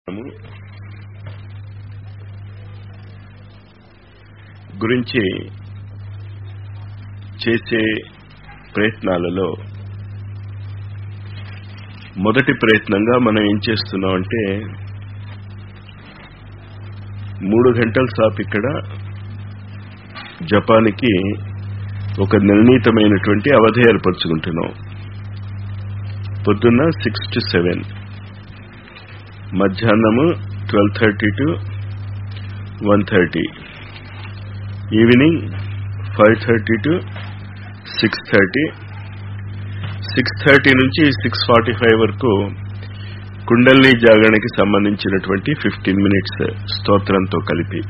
గురించి చేసే ప్రయత్నాలలో మొదటి ప్రయత్నంగా మనం ఏం చేస్తున్నాం అంటే మూడు గంటల సాప్ ఇక్కడ జపాన్కి ఒక నిర్ణీతమైనటువంటి అవధి ఏర్పరచుకుంటున్నాం పొద్దున్న సిక్స్ టు సెవెన్ మధ్యాహ్నము twelve thirty to one thirty evening five thirty to six thirty six thirty నుంచి సిక్స్ ఫార్టీ ఫైవ్ వరకు కుండల్ని జాగరణకి సంబంధించినటువంటి ఫిఫ్టీన్ మినిట్స్ స్తోత్రంతో కలిపి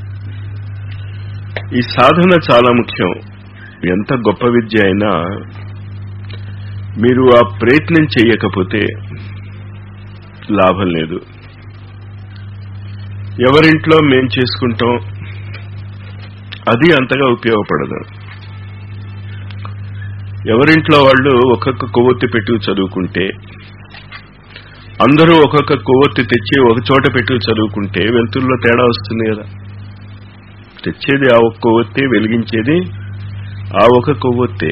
ఈ సాధన చాలా ముఖ్యం ఎంత గొప్ప విద్య అయినా మీరు ఆ ప్రయత్నం చేయకపోతే లాభం లేదు ఎవరింట్లో మేం చేసుకుంటాం అది అంతగా ఉపయోగపడదు ఎవరింట్లో వాళ్ళు ఒక్కొక్క కొవ్వొత్తి పెట్టి చదువుకుంటే అందరూ ఒక్కొక్క కొవ్వొత్తి తెచ్చి ఒక చోట పెట్టి చదువుకుంటే వెలుతుల్లో తేడా వస్తుంది కదా తెచ్చేది ఆ ఒక్క కొవ్వొత్తి వెలిగించేది ఆ ఒక కొవ్వొత్తే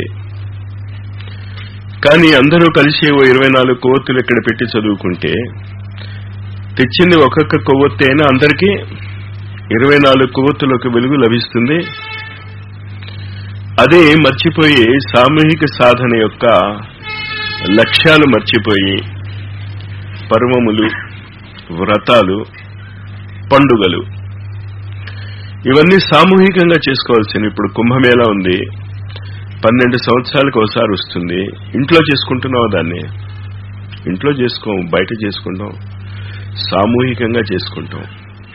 కానీ అందరూ కలిసి ఓ ఇరవై నాలుగు కొవ్వొత్తులు ఇక్కడ పెట్టి చదువుకుంటే తెచ్చింది ఒక్కొక్క కొవ్వొత్తి అయినా అందరికీ ఇరవై నాలుగు కొవ్వొత్తులకు వెలుగు లభిస్తుంది అదే మర్చిపోయి సామూహిక సాధన యొక్క లక్ష్యాలు మర్చిపోయి పర్వములు వ్రతాలు పండుగలు ఇవన్నీ సామూహికంగా చేసుకోవాల్సింది ఇప్పుడు కుంభమేళా ఉంది పన్నెండు సంవత్సరాలకు ఒకసారి వస్తుంది ఇంట్లో చేసుకుంటున్నావు దాన్ని ఇంట్లో చేసుకోం బయట చేసుకుంటాం సామూహికంగా చేసుకుంటాం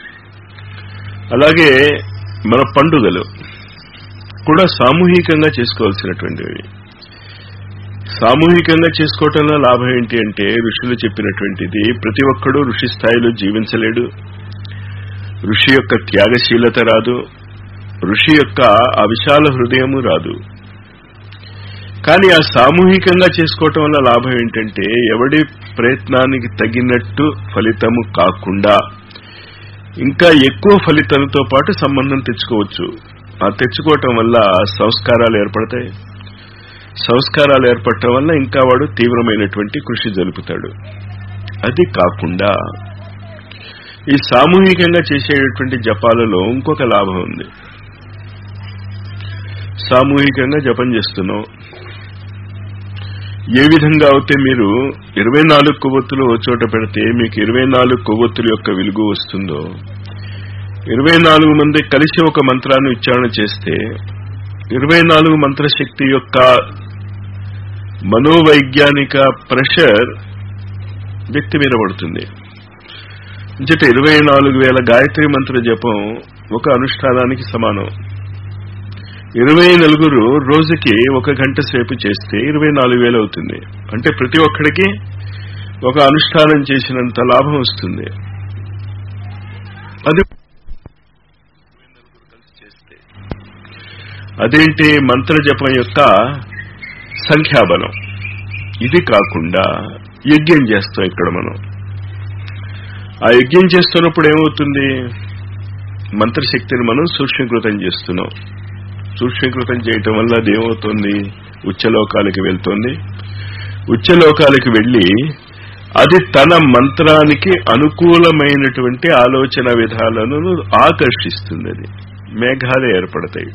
అలాగే మన పండుగలు కూడా సామూహికంగా చేసుకోవాల్సినటువంటివి సామూహికంగా చేసుకోవటంలో లాభం ఏంటి అంటే ఋషులు చెప్పినటువంటిది ప్రతి ఒక్కడూ ఋషి స్థాయిలో జీవించలేడు ఋషి యొక్క త్యాగశీలత రాదు ఋషి యొక్క ఆ విశాల హృదయము రాదు కానీ ఆ సామూహికంగా చేసుకోవటం వల్ల లాభం ఏంటంటే ఎవడి ప్రయత్నానికి తగినట్టు ఫలితము కాకుండా ఇంకా ఎక్కువ ఫలితంతో పాటు సంబంధం తెచ్చుకోవచ్చు ఆ తెచ్చుకోవటం వల్ల సంస్కారాలు ఏర్పడతాయి సంస్కారాలు ఏర్పడటం వల్ల ఇంకా వాడు తీవ్రమైనటువంటి కృషి జరుపుతాడు అది కాకుండా ఈ సామూహికంగా చేసేటటువంటి జపాలలో ఇంకొక లాభం ఉంది సామూహికంగా జపం చేస్తున్నాం ఏ విధంగా అయితే మీరు ఇరవై నాలుగు కొవ్వొత్తులు ఓ చోట పెడితే మీకు ఇరవై నాలుగు కొవ్వొత్తుల యొక్క వెలుగు వస్తుందో ఇరవై నాలుగు మంది కలిసి ఒక మంత్రాన్ని ఉచ్చారణ చేస్తే ఇరవై నాలుగు మంత్రశక్తి యొక్క మనోవైజ్ఞానిక ప్రెషర్ వ్యక్తి మీద పడుతుంది అంటే ఇరవై నాలుగు వేల గాయత్రి మంత్ర జపం ఒక అనుష్ఠానానికి సమానం ఇరవై నలుగురు రోజుకి ఒక గంట సేపు చేస్తే ఇరవై నాలుగు వేలు అవుతుంది అంటే ప్రతి ఒక్కడికి ఒక అనుష్ఠానం చేసినంత లాభం వస్తుంది అది అదేంటి మంత్ర జపం యొక్క సంఖ్యాబలం ఇది కాకుండా యజ్ఞం చేస్తాం ఇక్కడ మనం ఆ యజ్ఞం చేస్తున్నప్పుడు ఏమవుతుంది మంత్రశక్తిని మనం సూక్ష్మీకృతం చేస్తున్నాం సూక్ష్మీకృతం చేయటం వల్ల అది ఏమవుతుంది ఉచ్చలోకాలకి వెళ్తోంది ఉచ్చలోకాలకి వెళ్లి అది తన మంత్రానికి అనుకూలమైనటువంటి ఆలోచన విధాలను ఆకర్షిస్తుంది అది మేఘాలు ఏర్పడతాయి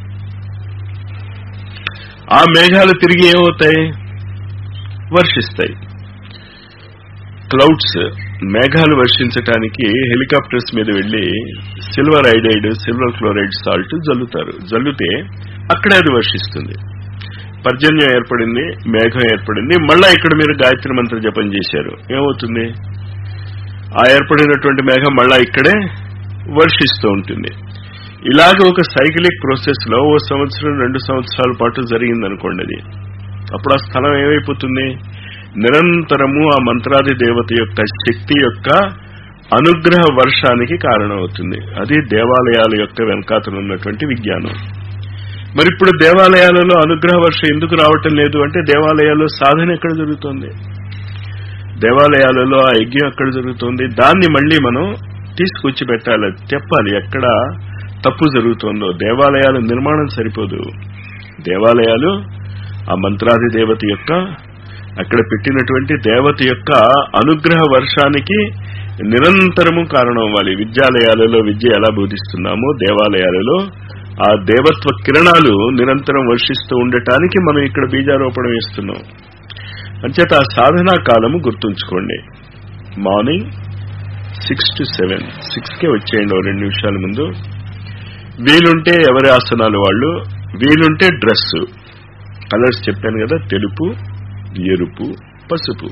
ఆ మేఘాలు తిరిగి ఏమవుతాయి వర్షిస్తాయి క్లౌడ్స్ మేఘాలు వర్షించటానికి హెలికాప్టర్స్ మీద వెళ్లి silver iodide silver chloride salt జల్లుతారు జల్లుతే అక్కడే అది వర్షిస్తుంది పర్జన్యం ఏర్పడింది మేఘం ఏర్పడింది మళ్ళా ఇక్కడ మీరు గాయత్రి మంత్ర జపం చేశారు ఏమవుతుంది ఆ ఏర్పడినటువంటి మేఘం మళ్ళా ఇక్కడే వర్షిస్తూ ఉంటుంది ఇలాగ ఒక సైకిలిక్ ప్రాసెస్ లో ఓ సంవత్సరం రెండు సంవత్సరాల పాటు జరిగిందనుకోండి అది అప్పుడు ఆ స్థలం ఏమైపోతుంది నిరంతరము ఆ మంత్రాది దేవత యొక్క శక్తి యొక్క అనుగ్రహ వర్షానికి కారణమవుతుంది అది దేవాలయాల యొక్క వెనకాతలు ఉన్నటువంటి విజ్ఞానం మరి ఇప్పుడు దేవాలయాలలో అనుగ్రహ వర్షం ఎందుకు రావటం లేదు అంటే దేవాలయాల్లో సాధన ఎక్కడ జరుగుతోంది దేవాలయాలలో ఆ యజ్ఞం ఎక్కడ జరుగుతుంది దాన్ని మళ్ళీ మనం తీసుకొచ్చి పెట్టాలి చెప్పాలి ఎక్కడ తప్పు జరుగుతుందో దేవాలయాల నిర్మాణం సరిపోదు దేవాలయాలు ఆ మంత్రాది దేవత యొక్క అక్కడ పెట్టినటువంటి దేవత యొక్క అనుగ్రహ వర్షానికి నిరంతరము కారణం అవ్వాలి విద్యాలయాలలో విద్య ఎలా బోధిస్తున్నామో దేవాలయాలలో ఆ దేవత్వ కిరణాలు నిరంతరం వర్షిస్తూ ఉండటానికి మనం ఇక్కడ బీజారోపణ వేస్తున్నాం అంచేత ఆ సాధనా కాలము గుర్తుంచుకోండి మార్నింగ్ సిక్స్ టు సెవెన్ సిక్స్కే వచ్చేయండి ఓ రెండు నిమిషాల ముందు వీలుంటే ఎవరి ఆసనాలు వాళ్ళు వీలుంటే డ్రెస్ కలర్స్ చెప్పాను కదా తెలుపు ఎరుపు పసుపు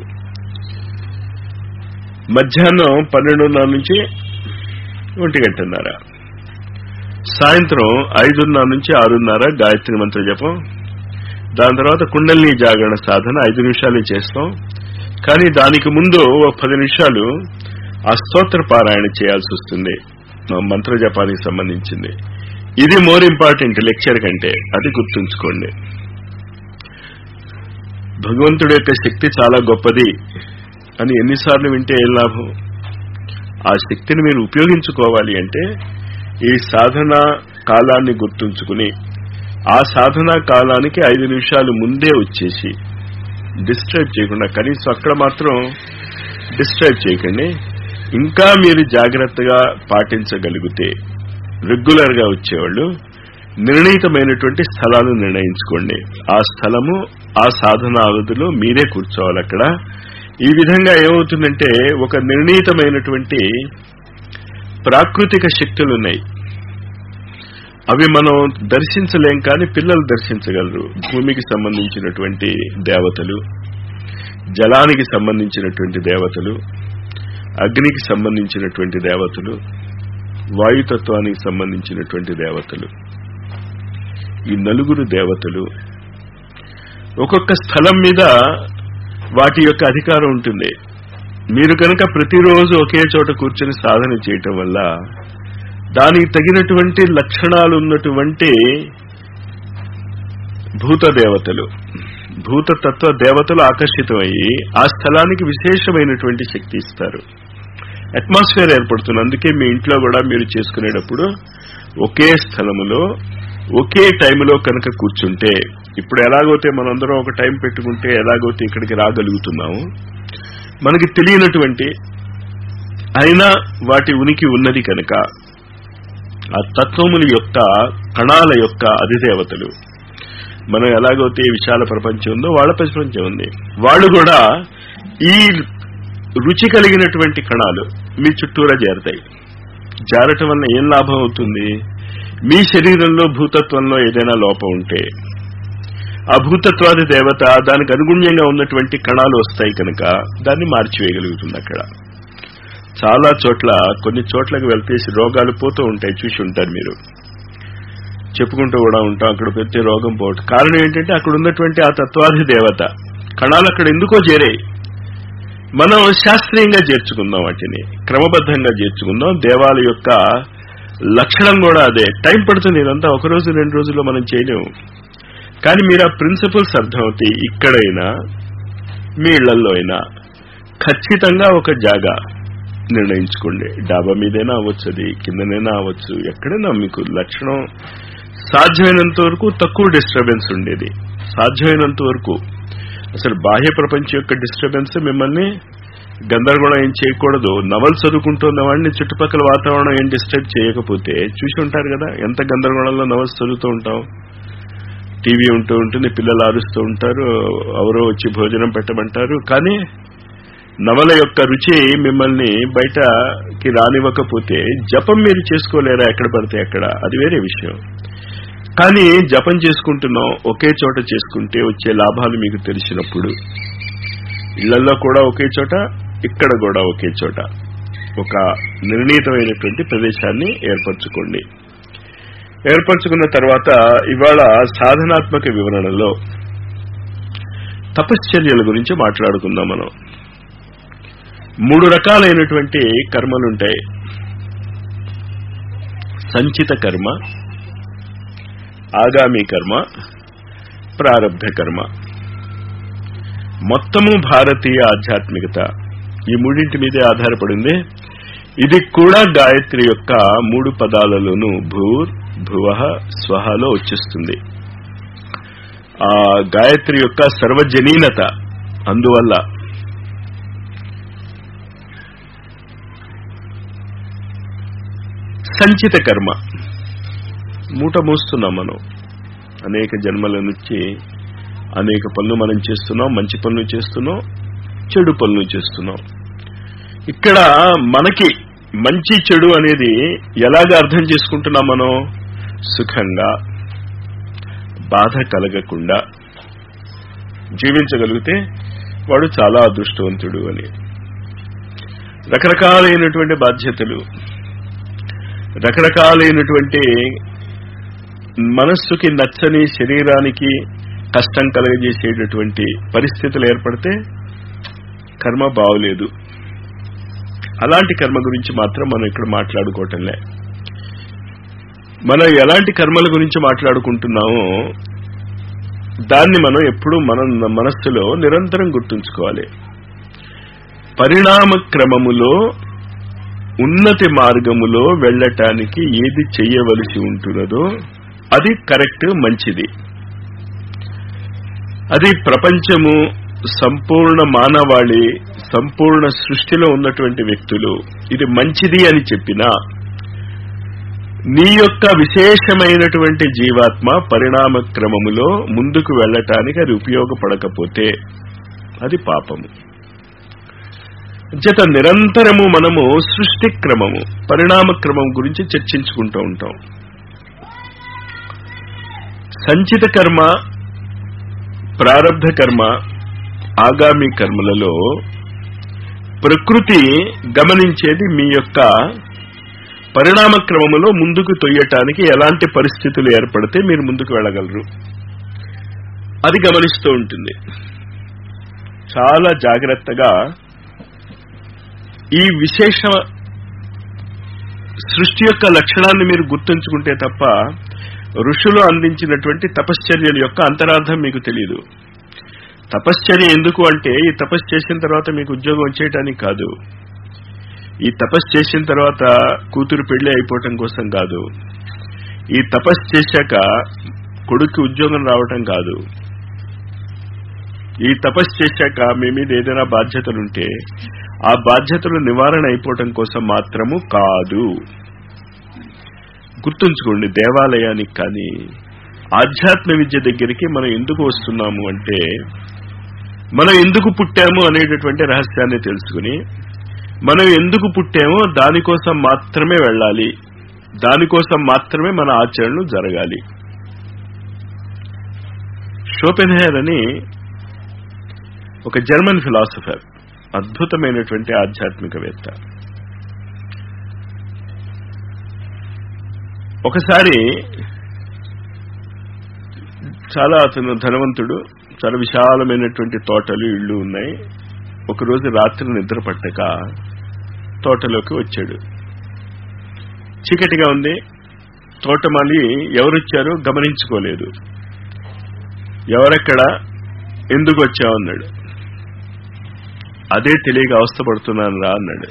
మధ్యాహ్నం పన్నెండున్నర నుంచి ఒంటి గంటన్నర సాయంత్రం ఐదున్నర నుంచి ఆరున్నర గాయత్రి మంత్ర జపం దాని తర్వాత కుండలిని జాగరణ సాధన ఐదు నిమిషాలే చేస్తాం కానీ దానికి ముందు ఒక పది నిమిషాలు ఆ స్తోత్ర పారాయణ చేయాల్సి వస్తుంది మంత్ర జపానికి సంబంధించింది ఇది మోర్ ఇంపార్టెంట్ లెక్చర్ కంటే అది గుర్తుంచుకోండి భగవంతుడి యొక్క శక్తి చాలా గొప్పది అని ఎన్నిసార్లు వింటే ఏం లాభం ఆ శక్తిని మీరు ఉపయోగించుకోవాలి అంటే ఈ సాధన కాలాన్ని గుర్తుంచుకుని ఆ సాధనా కాలానికి ఐదు నిమిషాలు ముందే వచ్చేసి డిస్టర్బ్ చేయకుండా కనీసం అక్కడ మాత్రం డిస్టర్బ్ చేయకండి ఇంకా మీరు జాగ్రత్తగా పాటించగలిగితే రెగ్యులర్ గా వచ్చేవాళ్ళు నిర్ణీతమైనటువంటి స్థలాలు నిర్ణయించుకోండి ఆ స్థలము ఆ సాధన అవధిలో మీరే కూర్చోవాలి అక్కడ ఈ విధంగా ఏమవుతుందంటే ఒక నిర్ణీతమైనటువంటి ప్రాకృతిక శక్తులు ఉన్నాయి అవి మనం దర్శించలేం కానీ పిల్లలు దర్శించగలరు భూమికి సంబంధించినటువంటి దేవతలు జలానికి సంబంధించినటువంటి దేవతలు అగ్నికి సంబంధించినటువంటి దేవతలు వాయుతత్వానికి సంబంధించినటువంటి దేవతలు ఈ నలుగురు దేవతలు ఒక్కొక్క స్థలం మీద వాటి యొక్క అధికారం ఉంటుంది మీరు కనుక ప్రతిరోజు ఒకే చోట కూర్చొని సాధన చేయటం వల్ల దానికి తగినటువంటి లక్షణాలు ఉన్నటువంటి భూత దేవతలు భూతతత్వ దేవతలు ఆకర్షితమయ్యి ఆ స్థలానికి విశేషమైనటువంటి శక్తి ఇస్తారు అట్మాస్ఫియర్ ఏర్పడుతుంది అందుకే మీ ఇంట్లో కూడా మీరు చేసుకునేటప్పుడు ఒకే స్థలములో ఒకే టైంలో కనుక కూర్చుంటే ఇప్పుడు ఎలాగైతే మనందరం ఒక టైం పెట్టుకుంటే ఎలాగైతే ఇక్కడికి రాగలుగుతున్నాము మనకి తెలియనటువంటి అయినా వాటి ఉనికి ఉన్నది కనుక ఆ తత్వముల యొక్క కణాల యొక్క అధిదేవతలు మనం ఎలాగైతే విశాల ప్రపంచం ఉందో వాళ్ళ ప్రపంచం ఉంది వాళ్ళు కూడా ఈ రుచి కలిగినటువంటి కణాలు మీ చుట్టూరా చేరతాయి జారటం వల్ల ఏం లాభం అవుతుంది మీ శరీరంలో భూతత్వంలో ఏదైనా లోపం ఉంటే ఆ భూతత్వాది దేవత దానికి అనుగుణ్యంగా ఉన్నటువంటి కణాలు వస్తాయి కనుక దాన్ని మార్చివేయగలుగుతుంది అక్కడ చాలా చోట్ల కొన్ని చోట్లకు వెళ్తే రోగాలు పోతూ ఉంటాయి చూసి ఉంటారు మీరు చెప్పుకుంటూ కూడా ఉంటాం అక్కడ ప్రతి రోగం పోవటం కారణం ఏంటంటే అక్కడ ఉన్నటువంటి ఆ తత్వాది దేవత కణాలు అక్కడ ఎందుకో చేరాయి మనం శాస్త్రీయంగా చేర్చుకుందాం వాటిని క్రమబద్ధంగా చేర్చుకుందాం దేవాల యొక్క లక్షణం కూడా అదే టైం పడుతుంది ఇదంతా ఒక రోజు రెండు రోజుల్లో మనం చేయలేము కానీ మీరు ఆ ప్రిన్సిపల్స్ అర్థమవుతాయి ఇక్కడైనా మీ ఇళ్లలో అయినా ఖచ్చితంగా ఒక జాగా నిర్ణయించుకోండి డాబా మీదైనా అవ్వచ్చు అది కిందనైనా అవ్వచ్చు ఎక్కడైనా మీకు లక్షణం సాధ్యమైనంత వరకు తక్కువ డిస్టర్బెన్స్ ఉండేది సాధ్యమైనంత వరకు అసలు బాహ్య ప్రపంచం యొక్క డిస్టర్బెన్స్ మిమ్మల్ని గందరగోళం ఏం చేయకూడదు నవల్ చదువుకుంటున్న వాడిని చుట్టుపక్కల వాతావరణం ఏం డిస్టర్బ్ చేయకపోతే చూసి ఉంటారు కదా ఎంత గందరగోళంలో నవల్స్ చదువుతూ ఉంటాం టీవీ ఉంటూ ఉంటుంది పిల్లలు ఆరుస్తూ ఉంటారు ఎవరో వచ్చి భోజనం పెట్టమంటారు కానీ నవల యొక్క రుచి మిమ్మల్ని బయటకి రానివ్వకపోతే జపం మీరు చేసుకోలేరా ఎక్కడ పడితే అక్కడ అది వేరే విషయం కానీ జపం చేసుకుంటున్నాం ఒకే చోట చేసుకుంటే వచ్చే లాభాలు మీకు తెలిసినప్పుడు ఇళ్లలో కూడా ఒకే చోట ఇక్కడ కూడా ఒకే చోట ఒక నిర్ణీతమైనటువంటి ప్రదేశాన్ని ఏర్పరచుకోండి ఏర్పరచుకున్న తర్వాత ఇవాళ సాధనాత్మక వివరణలో తపశ్చర్యల గురించి మాట్లాడుకుందాం మనం మూడు రకాలైనటువంటి కర్మలుంటాయి సంచిత కర్మ ఆగామి కర్మ ప్రారంభ కర్మ మొత్తము భారతీయ ఆధ్యాత్మికత ఈ మూడింటి మీదే ఆధారపడింది ఇది కూడా గాయత్రి యొక్క మూడు పదాలలోనూ భూర్ భువ స్వహలో వచ్చేస్తుంది ఆ గాయత్రి యొక్క సర్వజనీనత అందువల్ల సంచిత కర్మ మూట మోస్తున్నాం మనం అనేక జన్మల నుంచి అనేక పనులు మనం చేస్తున్నాం మంచి పనులు చేస్తున్నాం చెడు పనులు చేస్తున్నాం ఇక్కడ మనకి మంచి చెడు అనేది ఎలాగ అర్థం చేసుకుంటున్నాం మనం సుఖంగా బాధ కలగకుండా జీవించగలిగితే వాడు చాలా అదృష్టవంతుడు అని రకరకాలైనటువంటి బాధ్యతలు రకరకాలైనటువంటి మనస్సుకి నచ్చని శరీరానికి కష్టం కలగజేసేటటువంటి పరిస్థితులు ఏర్పడితే కర్మ బాగులేదు అలాంటి కర్మ గురించి మాత్రం మనం ఇక్కడ మాట్లాడుకోవటంలే మనం ఎలాంటి కర్మల గురించి మాట్లాడుకుంటున్నామో దాన్ని మనం ఎప్పుడూ మన మనస్సులో నిరంతరం గుర్తుంచుకోవాలి పరిణామ క్రమములో ఉన్నతి మార్గములో వెళ్ళటానికి ఏది చెయ్యవలసి ఉంటున్నదో అది కరెక్ట్ మంచిది అది ప్రపంచము సంపూర్ణ మానవాళి సంపూర్ణ సృష్టిలో ఉన్నటువంటి వ్యక్తులు ఇది మంచిది అని చెప్పినా నీ యొక్క విశేషమైనటువంటి జీవాత్మ పరిణామ క్రమములో ముందుకు వెళ్ళటానికి అది ఉపయోగపడకపోతే అది పాపము జత నిరంతరము మనము సృష్టి క్రమము పరిణామ క్రమం గురించి చర్చించుకుంటూ ఉంటాం సంచిత కర్మ ప్రారంధ కర్మ ఆగామి కర్మలలో ప్రకృతి గమనించేది మీ యొక్క పరిణామ క్రమములో ముందుకు తొయ్యటానికి ఎలాంటి పరిస్థితులు ఏర్పడితే మీరు ముందుకు వెళ్ళగలరు అది గమనిస్తూ ఉంటుంది చాలా జాగ్రత్తగా ఈ విశేష సృష్టి యొక్క లక్షణాన్ని మీరు గుర్తుంచుకుంటే తప్ప ఋషులు అందించినటువంటి తపశ్చర్యల యొక్క అంతరార్థం మీకు తెలియదు తపశ్చర్య ఎందుకు అంటే ఈ తపస్సు చేసిన తర్వాత మీకు ఉద్యోగం వచ్చేయటానికి కాదు ఈ తపస్సు చేసిన తర్వాత కూతురు పెళ్లి అయిపోవటం కోసం కాదు ఈ తపస్సు చేశాక కొడుకు ఉద్యోగం రావటం కాదు ఈ తపస్సు చేశాక మీ మీద ఏదైనా బాధ్యతలుంటే ఆ బాధ్యతలు నివారణ అయిపోవటం కోసం మాత్రము కాదు గుర్తుంచుకోండి దేవాలయానికి కానీ ఆధ్యాత్మ విద్య దగ్గరికి మనం ఎందుకు వస్తున్నాము అంటే మనం ఎందుకు పుట్టాము అనేటటువంటి రహస్యాన్ని తెలుసుకుని మనం ఎందుకు పుట్టామో దానికోసం మాత్రమే వెళ్ళాలి దానికోసం మాత్రమే మన ఆచరణలు జరగాలి షోపెన్హేర్ అని ఒక జర్మన్ ఫిలాసఫర్ అద్భుతమైనటువంటి ఆధ్యాత్మికవేత్త ఒకసారి చాలా అతను ధనవంతుడు చాలా విశాలమైనటువంటి తోటలు ఇళ్ళు ఉన్నాయి ఒకరోజు రాత్రి నిద్ర పట్టక తోటలోకి వచ్చాడు చీకటిగా ఉంది తోటమాలి ఎవరొచ్చారో గమనించుకోలేదు ఎవరెక్కడ ఎందుకు వచ్చావు అన్నాడు అదే తెలియక అవస్థపడుతున్నాను రా అన్నాడు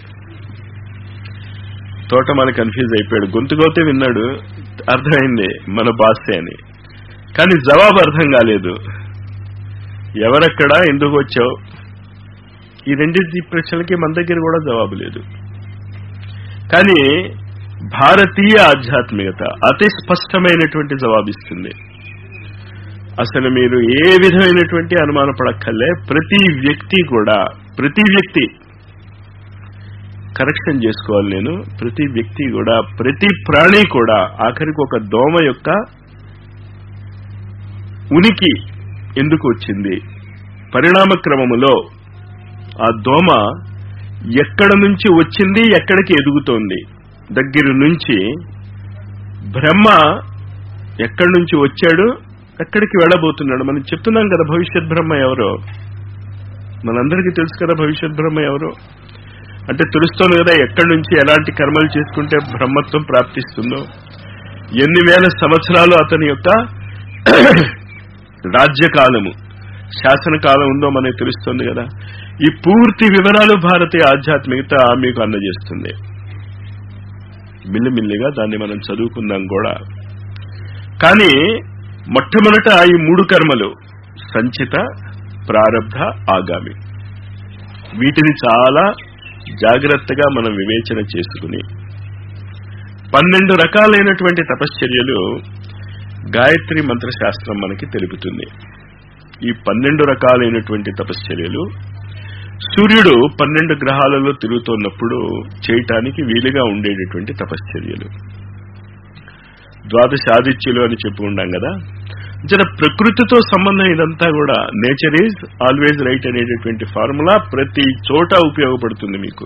తోటమాలి కన్ఫ్యూజ్ అయిపోయాడు గొంతుకోతే విన్నాడు అర్థమైంది మన బాసే అని కానీ జవాబు అర్థం కాలేదు ఎవరెక్కడ ఎందుకు వచ్చావు ఈ రెండింటి ప్రశ్నలకి మన దగ్గర కూడా జవాబు లేదు కానీ భారతీయ ఆధ్యాత్మికత అతి స్పష్టమైనటువంటి జవాబిస్తుంది అసలు మీరు ఏ విధమైనటువంటి అనుమాన పడక్కర్లే ప్రతి వ్యక్తి కూడా ప్రతి వ్యక్తి కరెక్షన్ చేసుకోవాలి నేను ప్రతి వ్యక్తి కూడా ప్రతి ప్రాణి కూడా ఆఖరికి ఒక దోమ యొక్క ఉనికి ఎందుకు వచ్చింది పరిణామ క్రమములో ఆ దోమ ఎక్కడ నుంచి వచ్చింది ఎక్కడికి ఎదుగుతోంది దగ్గర నుంచి బ్రహ్మ ఎక్కడి నుంచి వచ్చాడు ఎక్కడికి వెళ్ళబోతున్నాడు మనం చెప్తున్నాం కదా భవిష్యత్ బ్రహ్మ ఎవరో మనందరికీ తెలుసు కదా భవిష్యత్ బ్రహ్మ ఎవరో అంటే తెలుస్తోంది కదా ఎక్కడి నుంచి ఎలాంటి కర్మలు చేసుకుంటే బ్రహ్మత్వం ప్రాప్తిస్తుందో ఎన్ని వేల సంవత్సరాలు అతని యొక్క రాజ్యకాలము శాసనకాలం ఉందో మనకు తెలుస్తుంది కదా ఈ పూర్తి వివరాలు భారతీయ ఆధ్యాత్మికత మీకు అందజేస్తుంది మిల్లిమిల్లిగా దాన్ని మనం చదువుకుందాం కూడా కానీ మొట్టమొదట ఈ మూడు కర్మలు సంచిత ప్రారబ్ధ ఆగామి వీటిని చాలా జాగ్రత్తగా మనం వివేచన చేసుకుని పన్నెండు రకాలైనటువంటి తపశ్చర్యలు గాయత్రి మంత్రశాస్త్రం మనకి తెలుపుతుంది ఈ పన్నెండు రకాలైనటువంటి తపశ్చర్యలు సూర్యుడు పన్నెండు గ్రహాలలో తిరుగుతున్నప్పుడు చేయటానికి వీలుగా ఉండేటటువంటి తపశ్చర్యలు ద్వాదశ ఆదిత్యులు అని చెప్పి ఉన్నాం కదా జర ప్రకృతితో సంబంధం ఇదంతా కూడా నేచర్ ఈజ్ ఆల్వేజ్ రైట్ అనేటటువంటి ఫార్ములా ప్రతి చోట ఉపయోగపడుతుంది మీకు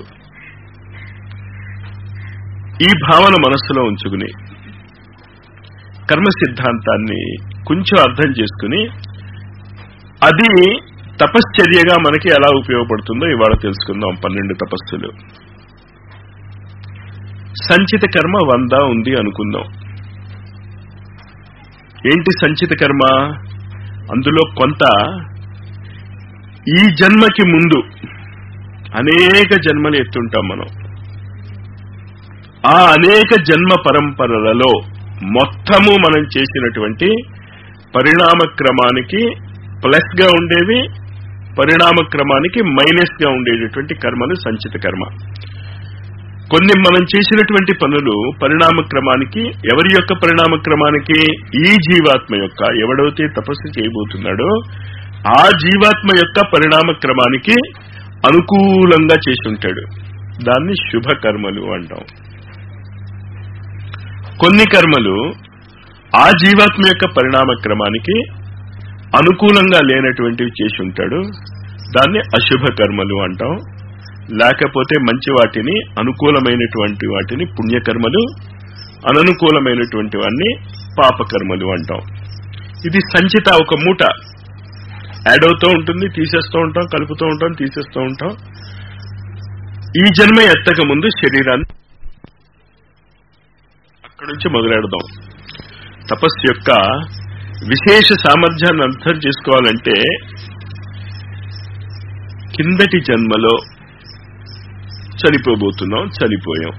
ఈ భావన మనస్సులో ఉంచుకుని కర్మ సిద్ధాంతాన్ని కొంచెం అర్థం చేసుకుని అది తపశ్చర్యగా మనకి ఎలా ఉపయోగపడుతుందో ఇవాళ తెలుసుకుందాం పన్నెండు తపస్సులు సంచిత కర్మ వంద ఉంది అనుకుందాం ఏంటి సంచిత కర్మ అందులో కొంత ఈ జన్మకి ముందు అనేక జన్మలు ఎత్తుంటాం మనం ఆ అనేక జన్మ పరంపరలలో మొత్తము మనం చేసినటువంటి పరిణామ క్రమానికి ప్లస్ గా ఉండేవి పరిణామ క్రమానికి మైనస్ గా ఉండేటటువంటి కర్మలు సంచిత కర్మ కొన్ని మనం చేసినటువంటి పనులు పరిణామ క్రమానికి ఎవరి యొక్క పరిణామ క్రమానికి ఈ జీవాత్మ యొక్క ఎవడైతే తపస్సు చేయబోతున్నాడో ఆ జీవాత్మ యొక్క పరిణామ క్రమానికి అనుకూలంగా చేసి ఉంటాడు దాన్ని శుభ కర్మలు అంటాం కొన్ని కర్మలు ఆ జీవాత్మ యొక్క పరిణామ క్రమానికి అనుకూలంగా లేనటువంటివి చేసి ఉంటాడు దాన్ని అశుభ కర్మలు అంటాం లేకపోతే మంచి వాటిని అనుకూలమైనటువంటి వాటిని పుణ్యకర్మలు అననుకూలమైనటువంటి వాటిని పాపకర్మలు అంటాం ఇది సంచిత ఒక మూట యాడ్ అవుతూ ఉంటుంది తీసేస్తూ ఉంటాం కలుపుతూ ఉంటాం తీసేస్తూ ఉంటాం ఈ జన్మ ఎత్తక ముందు శరీరాన్ని అక్కడి నుంచి మొదలెడదాం తపస్సు యొక్క విశేష సామర్థ్యాన్ని అర్థం చేసుకోవాలంటే కిందటి జన్మలో చనిపోబోతున్నాం చనిపోయాం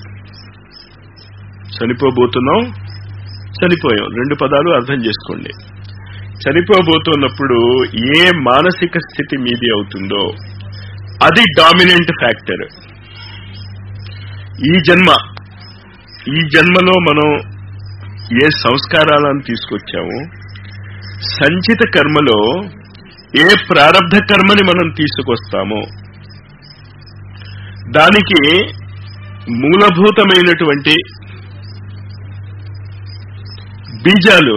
చనిపోబోతున్నాం చనిపోయాం రెండు పదాలు అర్థం చేసుకోండి చనిపోబోతున్నప్పుడు ఏ మానసిక స్థితి మీది అవుతుందో అది డామినెంట్ ఫ్యాక్టర్ ఈ జన్మ ఈ జన్మలో మనం ఏ సంస్కారాలను తీసుకొచ్చామో సంచిత కర్మలో ఏ ప్రారంధ కర్మని మనం తీసుకొస్తామో దానికి మూలభూతమైనటువంటి బీజాలు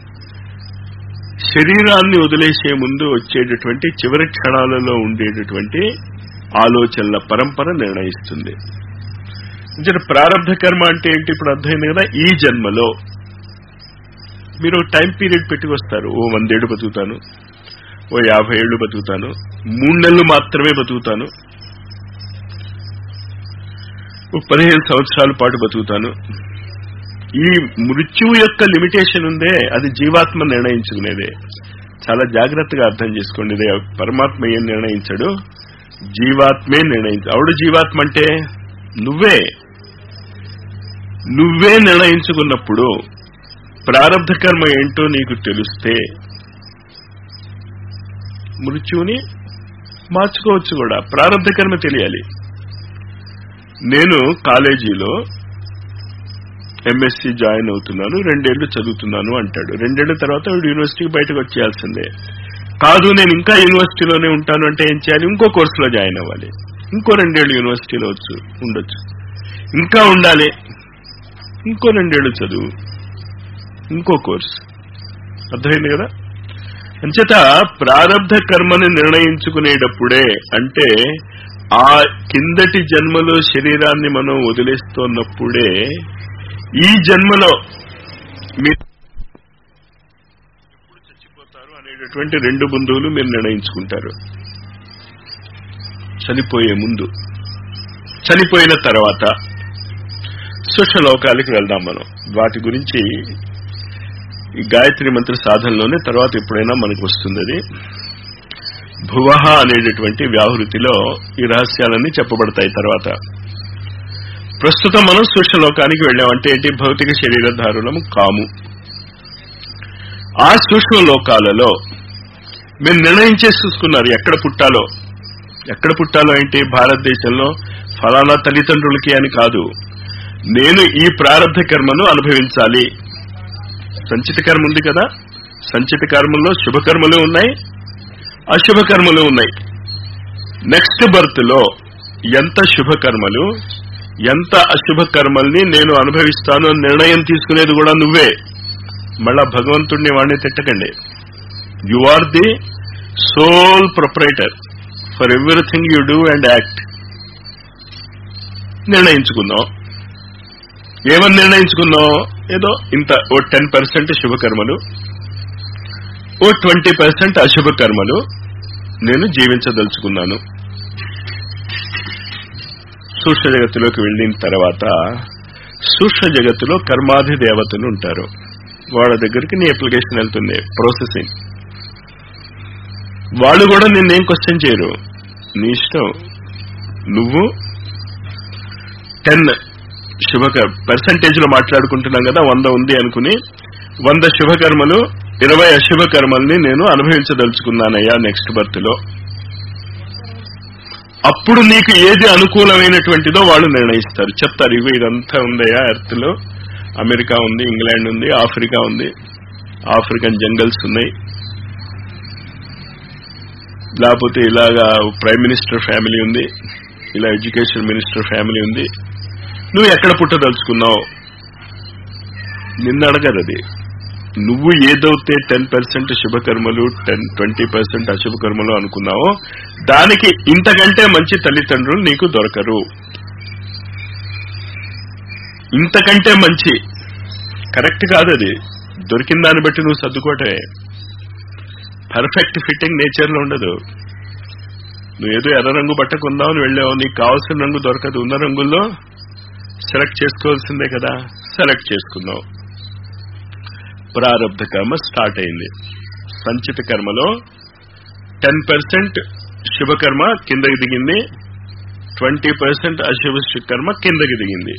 శరీరాన్ని వదిలేసే ముందు వచ్చేటటువంటి చివరి క్షణాలలో ఉండేటటువంటి ఆలోచనల పరంపర నిర్ణయిస్తుంది అంటే ప్రారంభ కర్మ అంటే ఏంటి ఇప్పుడు అర్థమైంది కదా ఈ జన్మలో మీరు టైం పీరియడ్ పెట్టుకొస్తారు ఓ వందేళ్లు బతుకుతాను ఓ యాభై ఏళ్లు బతుకుతాను మూడు నెలలు మాత్రమే బతుకుతాను ఓ పదిహేను సంవత్సరాల పాటు బతుకుతాను ఈ మృత్యువు యొక్క లిమిటేషన్ ఉందే అది జీవాత్మ నిర్ణయించుకునేదే చాలా జాగ్రత్తగా అర్థం చేసుకోండి ఇదే పరమాత్మ ఏం నిర్ణయించాడు జీవాత్మే నిర్ణయించు ఆవిడ జీవాత్మ అంటే నువ్వే నువ్వే నిర్ణయించుకున్నప్పుడు ప్రారంభ కర్మ ఏంటో నీకు తెలిస్తే మృత్యువుని మార్చుకోవచ్చు కూడా ప్రారంభ కర్మ తెలియాలి నేను కాలేజీలో ఎంఎస్సి జాయిన్ అవుతున్నాను రెండేళ్లు చదువుతున్నాను అంటాడు రెండేళ్ల తర్వాత వీడు యూనివర్సిటీకి బయటకు వచ్చేయాల్సిందే కాదు నేను ఇంకా యూనివర్సిటీలోనే ఉంటాను అంటే ఏం చేయాలి ఇంకో కోర్సులో జాయిన్ అవ్వాలి ఇంకో రెండేళ్లు యూనివర్సిటీలో వచ్చు ఉండొచ్చు ఇంకా ఉండాలి ఇంకో రెండేళ్లు చదువు ఇంకో కోర్సు అర్థమైంది కదా అంచేత ప్రారంధ కర్మని నిర్ణయించుకునేటప్పుడే అంటే ఆ కిందటి జన్మలో శరీరాన్ని మనం వదిలేస్తున్నప్పుడే ఈ జన్మలో మీరు ఎప్పుడు చచ్చిపోతారు అనేటటువంటి రెండు బంధువులు మీరు నిర్ణయించుకుంటారు చనిపోయే ముందు చనిపోయిన తర్వాత సూక్ష్మలోకాలకి వెళ్దాం మనం వాటి గురించి ఈ గాయత్రి మంత్ర సాధనలోనే తర్వాత ఎప్పుడైనా మనకు వస్తుంది అది భువహ అనేటటువంటి వ్యాహృతిలో ఈ రహస్యాలన్నీ చెప్పబడతాయి తర్వాత ప్రస్తుతం మనం సూక్ష్మ లోకానికి వెళ్ళాం అంటే ఏంటి భౌతిక శరీరధారులము కాము ఆ సూక్ష్మ లోకాలలో మీరు నిర్ణయించేసి చూసుకున్నారు ఎక్కడ పుట్టాలో ఎక్కడ పుట్టాలో ఏంటి భారతదేశంలో ఫలానా తల్లిదండ్రులకి అని కాదు నేను ఈ ప్రారంభ కర్మను అనుభవించాలి సంచిత కర్మ ఉంది కదా సంచిత కర్మల్లో శుభకర్మలు ఉన్నాయి అశుభ కర్మలు ఉన్నాయి నెక్స్ట్ బర్త్ లో ఎంత శుభకర్మలు ఎంత అశుభ కర్మల్ని నేను అనుభవిస్తాను అని నిర్ణయం తీసుకునేది కూడా నువ్వే మళ్ళా భగవంతుడిని వాడిని తిట్టకండి you are the sole proprietor for everything you do and act నిర్ణయించుకుందాం ఏమని నిర్ణయించుకుందాం ఏదో ఇంత ఓ టెన్ పర్సెంట్ శుభకర్మలు ఓ ట్వంటీ పర్సెంట్ అశుభ కర్మలు నేను జీవించదలుచుకున్నాను సూక్ష్మ జగత్తులోకి వెళ్ళిన తర్వాత సూక్ష్మ జగత్తులో కర్మాధి దేవతలు ఉంటారు వాళ్ళ దగ్గరికి నీ అప్లికేషన్ వెళ్తుంది ప్రాసెసింగ్ వాళ్ళు కూడా నిన్నేం క్వశ్చన్ చేయరు నీ ఇష్టం నువ్వు టెన్ శుభక పర్సంటేజ్ లో మాట్లాడుకుంటున్నాం కదా వంద ఉంది అనుకుని వంద శుభకర్మలు ఇరవై అశుభ కర్మల్ని నేను అనుభవించదలుచుకున్నానయ్యా నెక్స్ట్ బర్త్ లో అప్పుడు నీకు ఏది అనుకూలమైనటువంటిదో వాళ్ళు నిర్ణయిస్తారు చెప్తారు ఇవి ఇదంతా ఉందయ్యా ఎర్త్ లో అమెరికా ఉంది ఇంగ్లాండ్ ఉంది ఆఫ్రికా ఉంది ఆఫ్రికన్ జంగల్స్ ఉన్నాయి లేకపోతే ఇలాగా ప్రైమ్ మినిస్టర్ ఫ్యామిలీ ఉంది ఇలా ఎడ్యుకేషన్ మినిస్టర్ ఫ్యామిలీ ఉంది నువ్వు ఎక్కడ పుట్టదలుచుకున్నావు నిన్న అడగదు అది నువ్వు ఏదైతే టెన్ పర్సెంట్ శుభకర్మలు టెన్ ట్వంటీ పర్సెంట్ అశుభకర్మలు అనుకున్నావో దానికి ఇంతకంటే మంచి తల్లిదండ్రులు నీకు దొరకరు ఇంతకంటే మంచి కరెక్ట్ కాదు అది దొరికిన దాన్ని బట్టి నువ్వు సర్దుకోవటమే పర్ఫెక్ట్ ఫిట్టింగ్ నేచర్ లో ఉండదు నువ్వు ఏదో ఎర్ర రంగు బట్ట కొందామని వెళ్ళావు నీకు కావాల్సిన రంగు దొరకదు ఉన్న రంగుల్లో సెలెక్ట్ చేసుకోవాల్సిందే కదా సెలెక్ట్ చేసుకున్నావు ప్రారంభ కర్మ స్టార్ట్ అయింది సంచిత కర్మలో టెన్ పర్సెంట్ శుభకర్మ కిందకి దిగింది ట్వంటీ పర్సెంట్ అశుభ కర్మ కిందకి దిగింది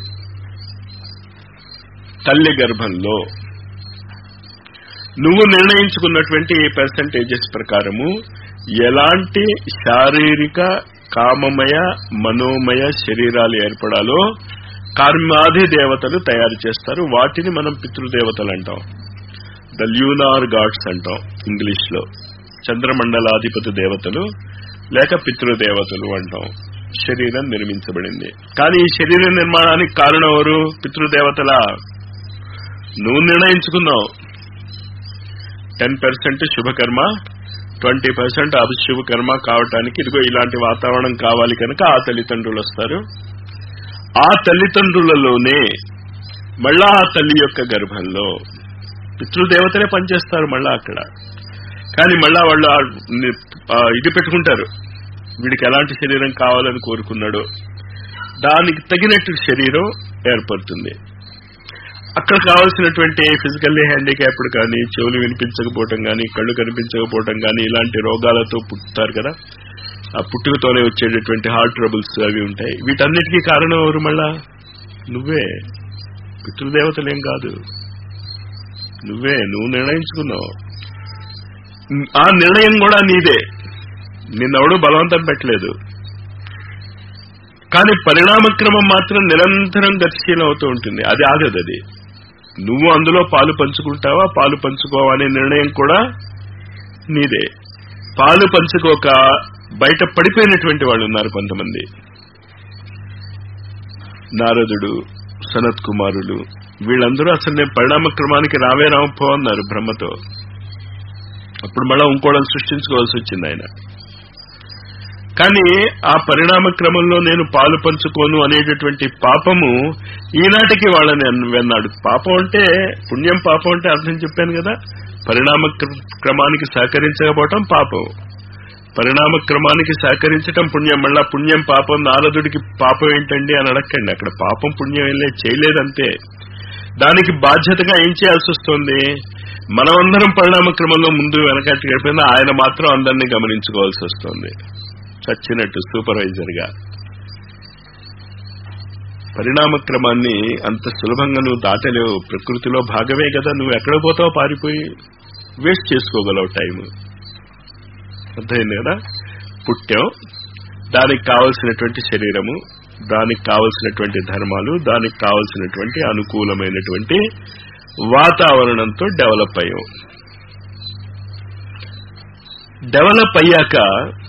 తల్లి గర్భంలో నువ్వు నిర్ణయించుకున్నటువంటి పర్సంటేజెస్ ప్రకారము ఎలాంటి శారీరక కామమయ మనోమయ శరీరాలు ఏర్పడాలో కర్మాది దేవతలు తయారు చేస్తారు వాటిని మనం పితృదేవతలు అంటాం ద ల్యూనార్ గాడ్స్ అంటాం ఇంగ్లీష్ లో చంద్రమండలాధిపతి దేవతలు లేక పితృదేవతలు అంటాం శరీరం నిర్మించబడింది కానీ ఈ శరీర నిర్మాణానికి కారణం ఎవరు పితృదేవతల నువ్వు నిర్ణయించుకున్నావు టెన్ పర్సెంట్ శుభకర్మ ట్వంటీ పర్సెంట్ అభిశుభ కర్మ కావటానికి ఇదిగో ఇలాంటి వాతావరణం కావాలి కనుక ఆ తల్లిదండ్రులు వస్తారు ఆ తల్లిదండ్రులలోనే మళ్ళా ఆ తల్లి యొక్క గర్భంలో పితృదేవతలే పనిచేస్తారు మళ్ళా అక్కడ కానీ మళ్ళా వాళ్ళు ఆ ని- ఆ ఇది పెట్టుకుంటారు వీడికి ఎలాంటి శరీరం కావాలని కోరుకున్నాడో దానికి తగినట్టు శరీరం ఏర్పడుతుంది అక్కడ కావాల్సినటువంటి ఫిజికల్లీ హ్యాండిక్యాప్డ్ కానీ చెవులు వినిపించకపోవటం కానీ కళ్ళు కనిపించకపోవటం కానీ ఇలాంటి రోగాలతో పుట్టుతారు కదా ఆ పుట్టుకతోనే వచ్చేటటువంటి హార్ట్ ట్రబుల్స్ అవి ఉంటాయి వీటన్నిటికీ కారణం ఎవరు మళ్ళా నువ్వే పితృదేవతలేం కాదు నువ్వే నువ్వు నిర్ణయించుకున్నావు ఆ నిర్ణయం కూడా నీదే నిన్నెవడూ బలవంతం పెట్టలేదు కానీ పరిణామక్రమం మాత్రం నిరంతరం గతిశీలం అవుతూ ఉంటుంది అది ఆగదు అది నువ్వు అందులో పాలు పంచుకుంటావా పాలు పంచుకోవా అనే నిర్ణయం కూడా నీదే పాలు పంచుకోక బయట పడిపోయినటువంటి వాళ్ళు ఉన్నారు కొంతమంది నారదుడు సనత్ కుమారులు వీళ్ళందరూ అసలు నేను పరిణామ క్రమానికి రావే రామపో అన్నారు బ్రహ్మతో అప్పుడు మళ్ళా ఇంకోళ్ళని సృష్టించుకోవాల్సి వచ్చింది ఆయన కానీ ఆ పరిణామ క్రమంలో నేను పాలు పంచుకోను అనేటటువంటి పాపము ఈనాటికి వాళ్ళని అన్- వెన్నాడు పాపం అంటే పుణ్యం పాపం అంటే అర్థం చెప్పాను కదా పరిణామ క్ర- క్రమానికి సహకరించకపోవటం పాపం పరిణామ క్రమానికి సహకరించటం పుణ్యం మళ్ళా పుణ్యం పాపం నారదుడికి పాపం ఏంటండి అని అడగండి అక్కడ పాపం పుణ్యం ఏం లేదు చేయలేదంతే దానికి బాధ్యతగా ఏం చేయాల్సి వస్తుంది మనమందరం పరిణామ క్రమంలో ముందు వెనకట్టి గడిపోయినా ఆయన మాత్రం అందరినీ గమనించుకోవాల్సి వస్తుంది చచ్చినట్టు సూపర్వైజర్ గా పరిణామ క్రమాన్ని అంత సులభంగా నువ్వు దాటలేవు ప్రకృతిలో భాగమే కదా నువ్వు ఎక్కడ పోతావు పారిపోయి వేస్ట్ చేసుకోగలవు టైం అర్థమైంది కదా పుట్టాం దానికి కావలసినటువంటి శరీరము దానికి కావలసినటువంటి ధర్మాలు దానికి కావలసినటువంటి అనుకూలమైనటువంటి వాతావరణంతో డెవలప్ అయ్యాం డెవలప్ అయ్యాక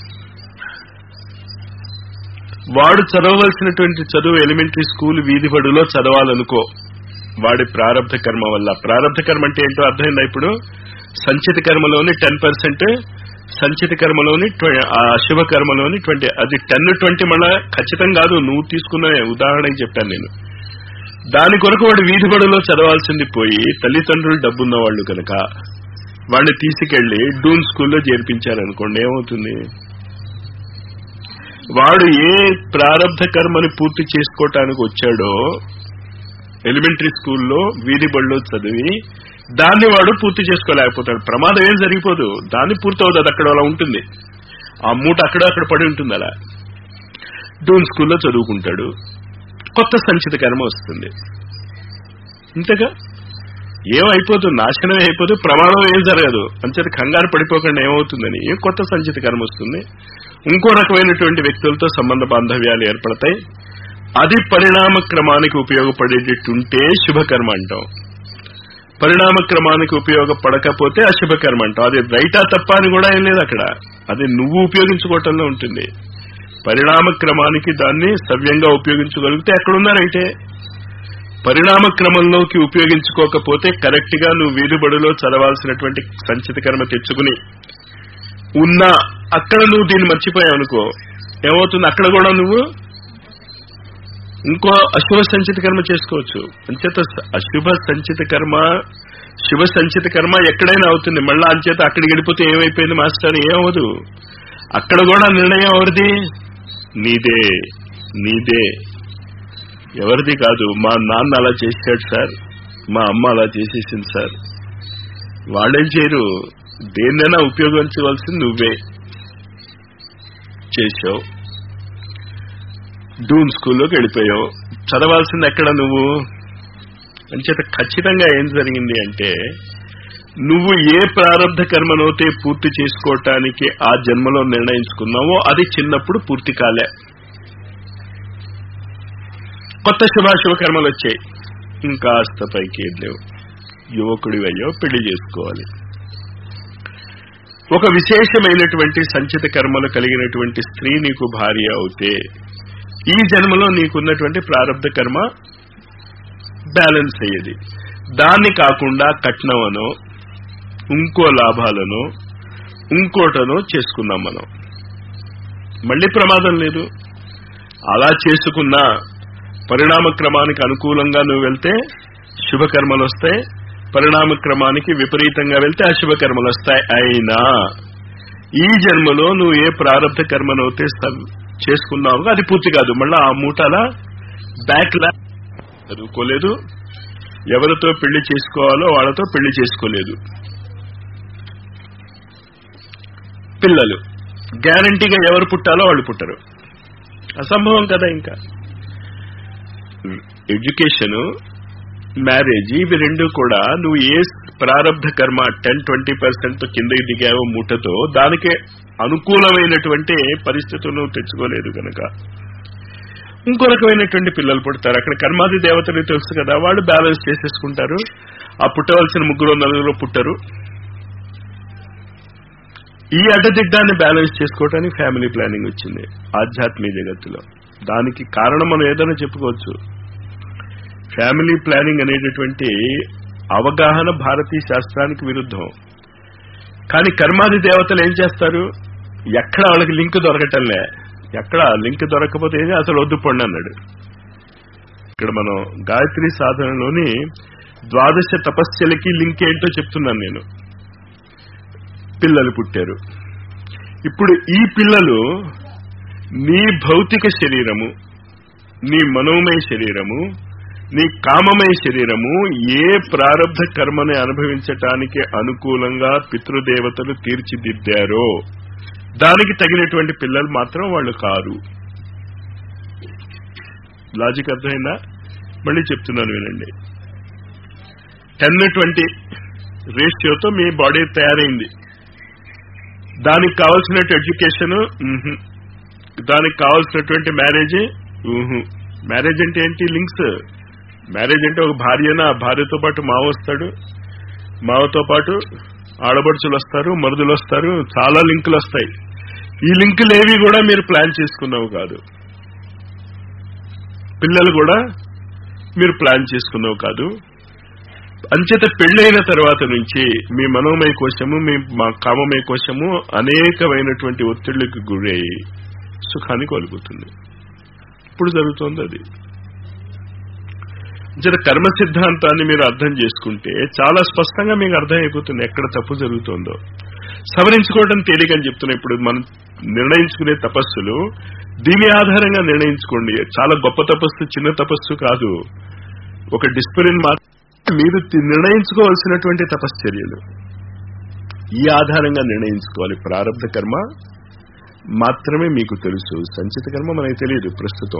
వాడు చదవవలసినటువంటి చదువు ఎలిమెంటరీ స్కూల్ వీధి బడులో చదవాలనుకో వాడి ప్రారంభ కర్మ వల్ల ప్రారంభ కర్మ అంటే ఏంటో అర్థమైందా ఇప్పుడు సంచిత కర్మలోని టెన్ పర్సెంట్ సంచిత కర్మలోని అశుభ కర్మలోని ట్వంటీ అది టెన్ ట్వంటీ మళ్ళా ఖచ్చితం కాదు నువ్వు తీసుకున్న ఉదాహరణకి చెప్పాను నేను దాని కొరకు వాడు వీధి బడులో చదవాల్సింది పోయి తల్లిదండ్రులు డబ్బున్న వాళ్ళు కనుక వాడిని తీసుకెళ్లి డూన్ స్కూల్లో చేర్పించారనుకోండి ఏమవుతుంది వాడు ఏ ప్రారంభ కర్మని పూర్తి చేసుకోవటానికి వచ్చాడో ఎలిమెంటరీ స్కూల్లో వీధి బడిలో చదివి దాన్ని వాడు పూర్తి చేసుకోలేకపోతాడు ప్రమాదం ఏం జరిగిపోదు దాన్ని పూర్తి అవుతుంది అది అక్కడ అలా ఉంటుంది ఆ మూట అక్కడ అక్కడ పడి ఉంటుంది అలా డూన్ స్కూల్లో చదువుకుంటాడు కొత్త సంచిత కర్మ వస్తుంది ఇంతగా ఏమైపోతుంది నాశనం అయిపోదు ప్రమాదం ఏం జరగదు అంచేత కంగారు పడిపోకుండా ఏమవుతుందని ఏ కొత్త సంచిత కర్మ వస్తుంది ఇంకో రకమైనటువంటి వ్యక్తులతో సంబంధ బాంధవ్యాలు ఏర్పడతాయి అది పరిణామ క్రమానికి ఉపయోగపడేటట్టుంటే శుభకర్మ అంటాం పరిణామ క్రమానికి ఉపయోగపడకపోతే అశుభకర్మ అంటాం అది రైటా తప్ప అని కూడా ఏం లేదు అక్కడ అది నువ్వు ఉపయోగించుకోవటంలో ఉంటుంది పరిణామ క్రమానికి దాన్ని సవ్యంగా ఉపయోగించగలిగితే ఎక్కడున్నా రైటే పరిణామ క్రమంలోకి ఉపయోగించుకోకపోతే కరెక్ట్ గా నువ్వు వీధుబడిలో చదవాల్సినటువంటి సంచిత కర్మ తెచ్చుకుని ఉన్నా అక్కడ నువ్వు దీన్ని మర్చిపోయావు అనుకో ఏమవుతుంది అక్కడ కూడా నువ్వు ఇంకో అశుభ సంచిత కర్మ చేసుకోవచ్చు అంచేత అశుభ సంచిత కర్మ శుభ సంచిత కర్మ ఎక్కడైనా అవుతుంది మళ్ళా అంచేత అక్కడికి వెళ్ళిపోతే ఏమైపోయింది మాస్టర్ ఏమవదు అక్కడ కూడా నిర్ణయం ఎవరిది నీదే నీదే ఎవరిది కాదు మా నాన్న అలా చేశాడు సార్ మా అమ్మ అలా చేసేసింది సార్ వాళ్ళేం చేయరు దేన్నైనా ఉపయోగించవలసింది నువ్వే చేశావు డూన్ స్కూల్లోకి వెళ్ళిపోయావు చదవాల్సింది ఎక్కడ నువ్వు అంచేత ఖచ్చితంగా ఏం జరిగింది అంటే నువ్వు ఏ ప్రారంభ కర్మనైతే పూర్తి చేసుకోవటానికి ఆ జన్మలో నిర్ణయించుకున్నావో అది చిన్నప్పుడు పూర్తి కాలే కొత్త శుభాశుభ కర్మలు వచ్చాయి ఇంకాస్త పైకి లేవు యువకుడి అయ్యో పెళ్లి చేసుకోవాలి ఒక విశేషమైనటువంటి సంచిత కర్మలు కలిగినటువంటి స్త్రీ నీకు భార్య అవుతే ఈ జన్మలో నీకున్నటువంటి ప్రారంభ కర్మ బ్యాలెన్స్ అయ్యేది దాన్ని కాకుండా కట్నమనో ఇంకో లాభాలను ఇంకోటనో చేసుకున్నాం మనం మళ్ళీ ప్రమాదం లేదు అలా చేసుకున్నా పరిణామ క్రమానికి అనుకూలంగా నువ్వు వెళ్తే శుభకర్మలు వస్తాయి పరిణామ క్రమానికి విపరీతంగా వెళ్తే అశుభ కర్మలు వస్తాయి అయినా ఈ జన్మలో నువ్వు ఏ ప్రారంభ కర్మనైతే చేసుకున్నావు అది పూర్తి కాదు మళ్ళా ఆ మూటల బ్యాక్ లా చదువుకోలేదు ఎవరితో పెళ్లి చేసుకోవాలో వాళ్ళతో పెళ్లి చేసుకోలేదు పిల్లలు గ్యారంటీగా ఎవరు పుట్టాలో వాళ్ళు పుట్టరు అసంభవం కదా ఇంకా ఎడ్యుకేషన్ మ్యారేజ్ ఇవి రెండు కూడా నువ్వు ఏ ప్రారంభ కర్మ టెన్ ట్వంటీ పర్సెంట్ కిందకి దిగావో మూటతో దానికి అనుకూలమైనటువంటి పరిస్థితులు నువ్వు తెచ్చుకోలేదు కనుక ఇంకో రకమైనటువంటి పిల్లలు పుడతారు అక్కడ కర్మాది దేవతలు తెలుసు కదా వాళ్ళు బ్యాలెన్స్ చేసేసుకుంటారు ఆ పుట్టవలసిన ముగ్గురు నలుగురు పుట్టరు ఈ అడ్డదిడ్డాన్ని బ్యాలెన్స్ చేసుకోవటానికి ఫ్యామిలీ ప్లానింగ్ వచ్చింది ఆధ్యాత్మిక జగత్తులో దానికి కారణం మనం ఏదైనా చెప్పుకోవచ్చు ఫ్యామిలీ ప్లానింగ్ అనేటటువంటి అవగాహన భారతీయ శాస్త్రానికి విరుద్ధం కానీ కర్మాది దేవతలు ఏం చేస్తారు ఎక్కడ వాళ్ళకి లింక్ దొరకటంలే ఎక్కడ లింక్ దొరకకపోతే ఏది అసలు వద్దు పండి అన్నాడు ఇక్కడ మనం గాయత్రి సాధనలోని ద్వాదశ తపస్యలకి లింక్ ఏంటో చెప్తున్నాను నేను పిల్లలు పుట్టారు ఇప్పుడు ఈ పిల్లలు నీ భౌతిక శరీరము నీ మనోమయ శరీరము నీ కామమయ శరీరము ఏ ప్రారంధ కర్మని అనుభవించటానికి అనుకూలంగా పితృదేవతలు తీర్చిదిద్దారో దానికి తగినటువంటి పిల్లలు మాత్రం వాళ్ళు కారు లాజిక్ అర్థమైందా మళ్ళీ చెప్తున్నాను వినండి టెన్ ట్వంటీ రేషియోతో మీ బాడీ తయారైంది దానికి కావాల్సినట్టు ఎడ్యుకేషన్ దానికి కావాల్సినటువంటి మ్యారేజ్ మ్యారేజ్ అంటే ఏంటి లింక్స్ మ్యారేజ్ అంటే ఒక భార్యన ఆ భార్యతో పాటు మావ వస్తాడు మావతో పాటు ఆడబడుచులు వస్తారు మరుదులు వస్తారు చాలా లింకులు వస్తాయి ఈ లింకులు ఏవి కూడా మీరు ప్లాన్ చేసుకున్నావు కాదు పిల్లలు కూడా మీరు ప్లాన్ చేసుకున్నావు కాదు అంచేత పెళ్ళైన తర్వాత నుంచి మీ మనోమయ కోశము మీ మా కామమయ కోశము అనేకమైనటువంటి ఒత్తిళ్లకు గురై సుఖాన్ని కోల్పోతుంది ఇప్పుడు జరుగుతోంది అది అంచేత కర్మ సిద్ధాంతాన్ని మీరు అర్థం చేసుకుంటే చాలా స్పష్టంగా మీకు అర్థమైపోతుంది ఎక్కడ తప్పు జరుగుతోందో సవరించుకోవడం తేలికని చెప్తున్నా ఇప్పుడు మనం నిర్ణయించుకునే తపస్సులు దీని ఆధారంగా నిర్ణయించుకోండి చాలా గొప్ప తపస్సు చిన్న తపస్సు కాదు ఒక డిస్ప్లిన్ మాత్రం మీరు నిర్ణయించుకోవాల్సినటువంటి తపశ్చర్యలు ఈ ఆధారంగా నిర్ణయించుకోవాలి ప్రారంభ కర్మ మాత్రమే మీకు తెలుసు సంచిత కర్మ మనకి తెలియదు ప్రస్తుతం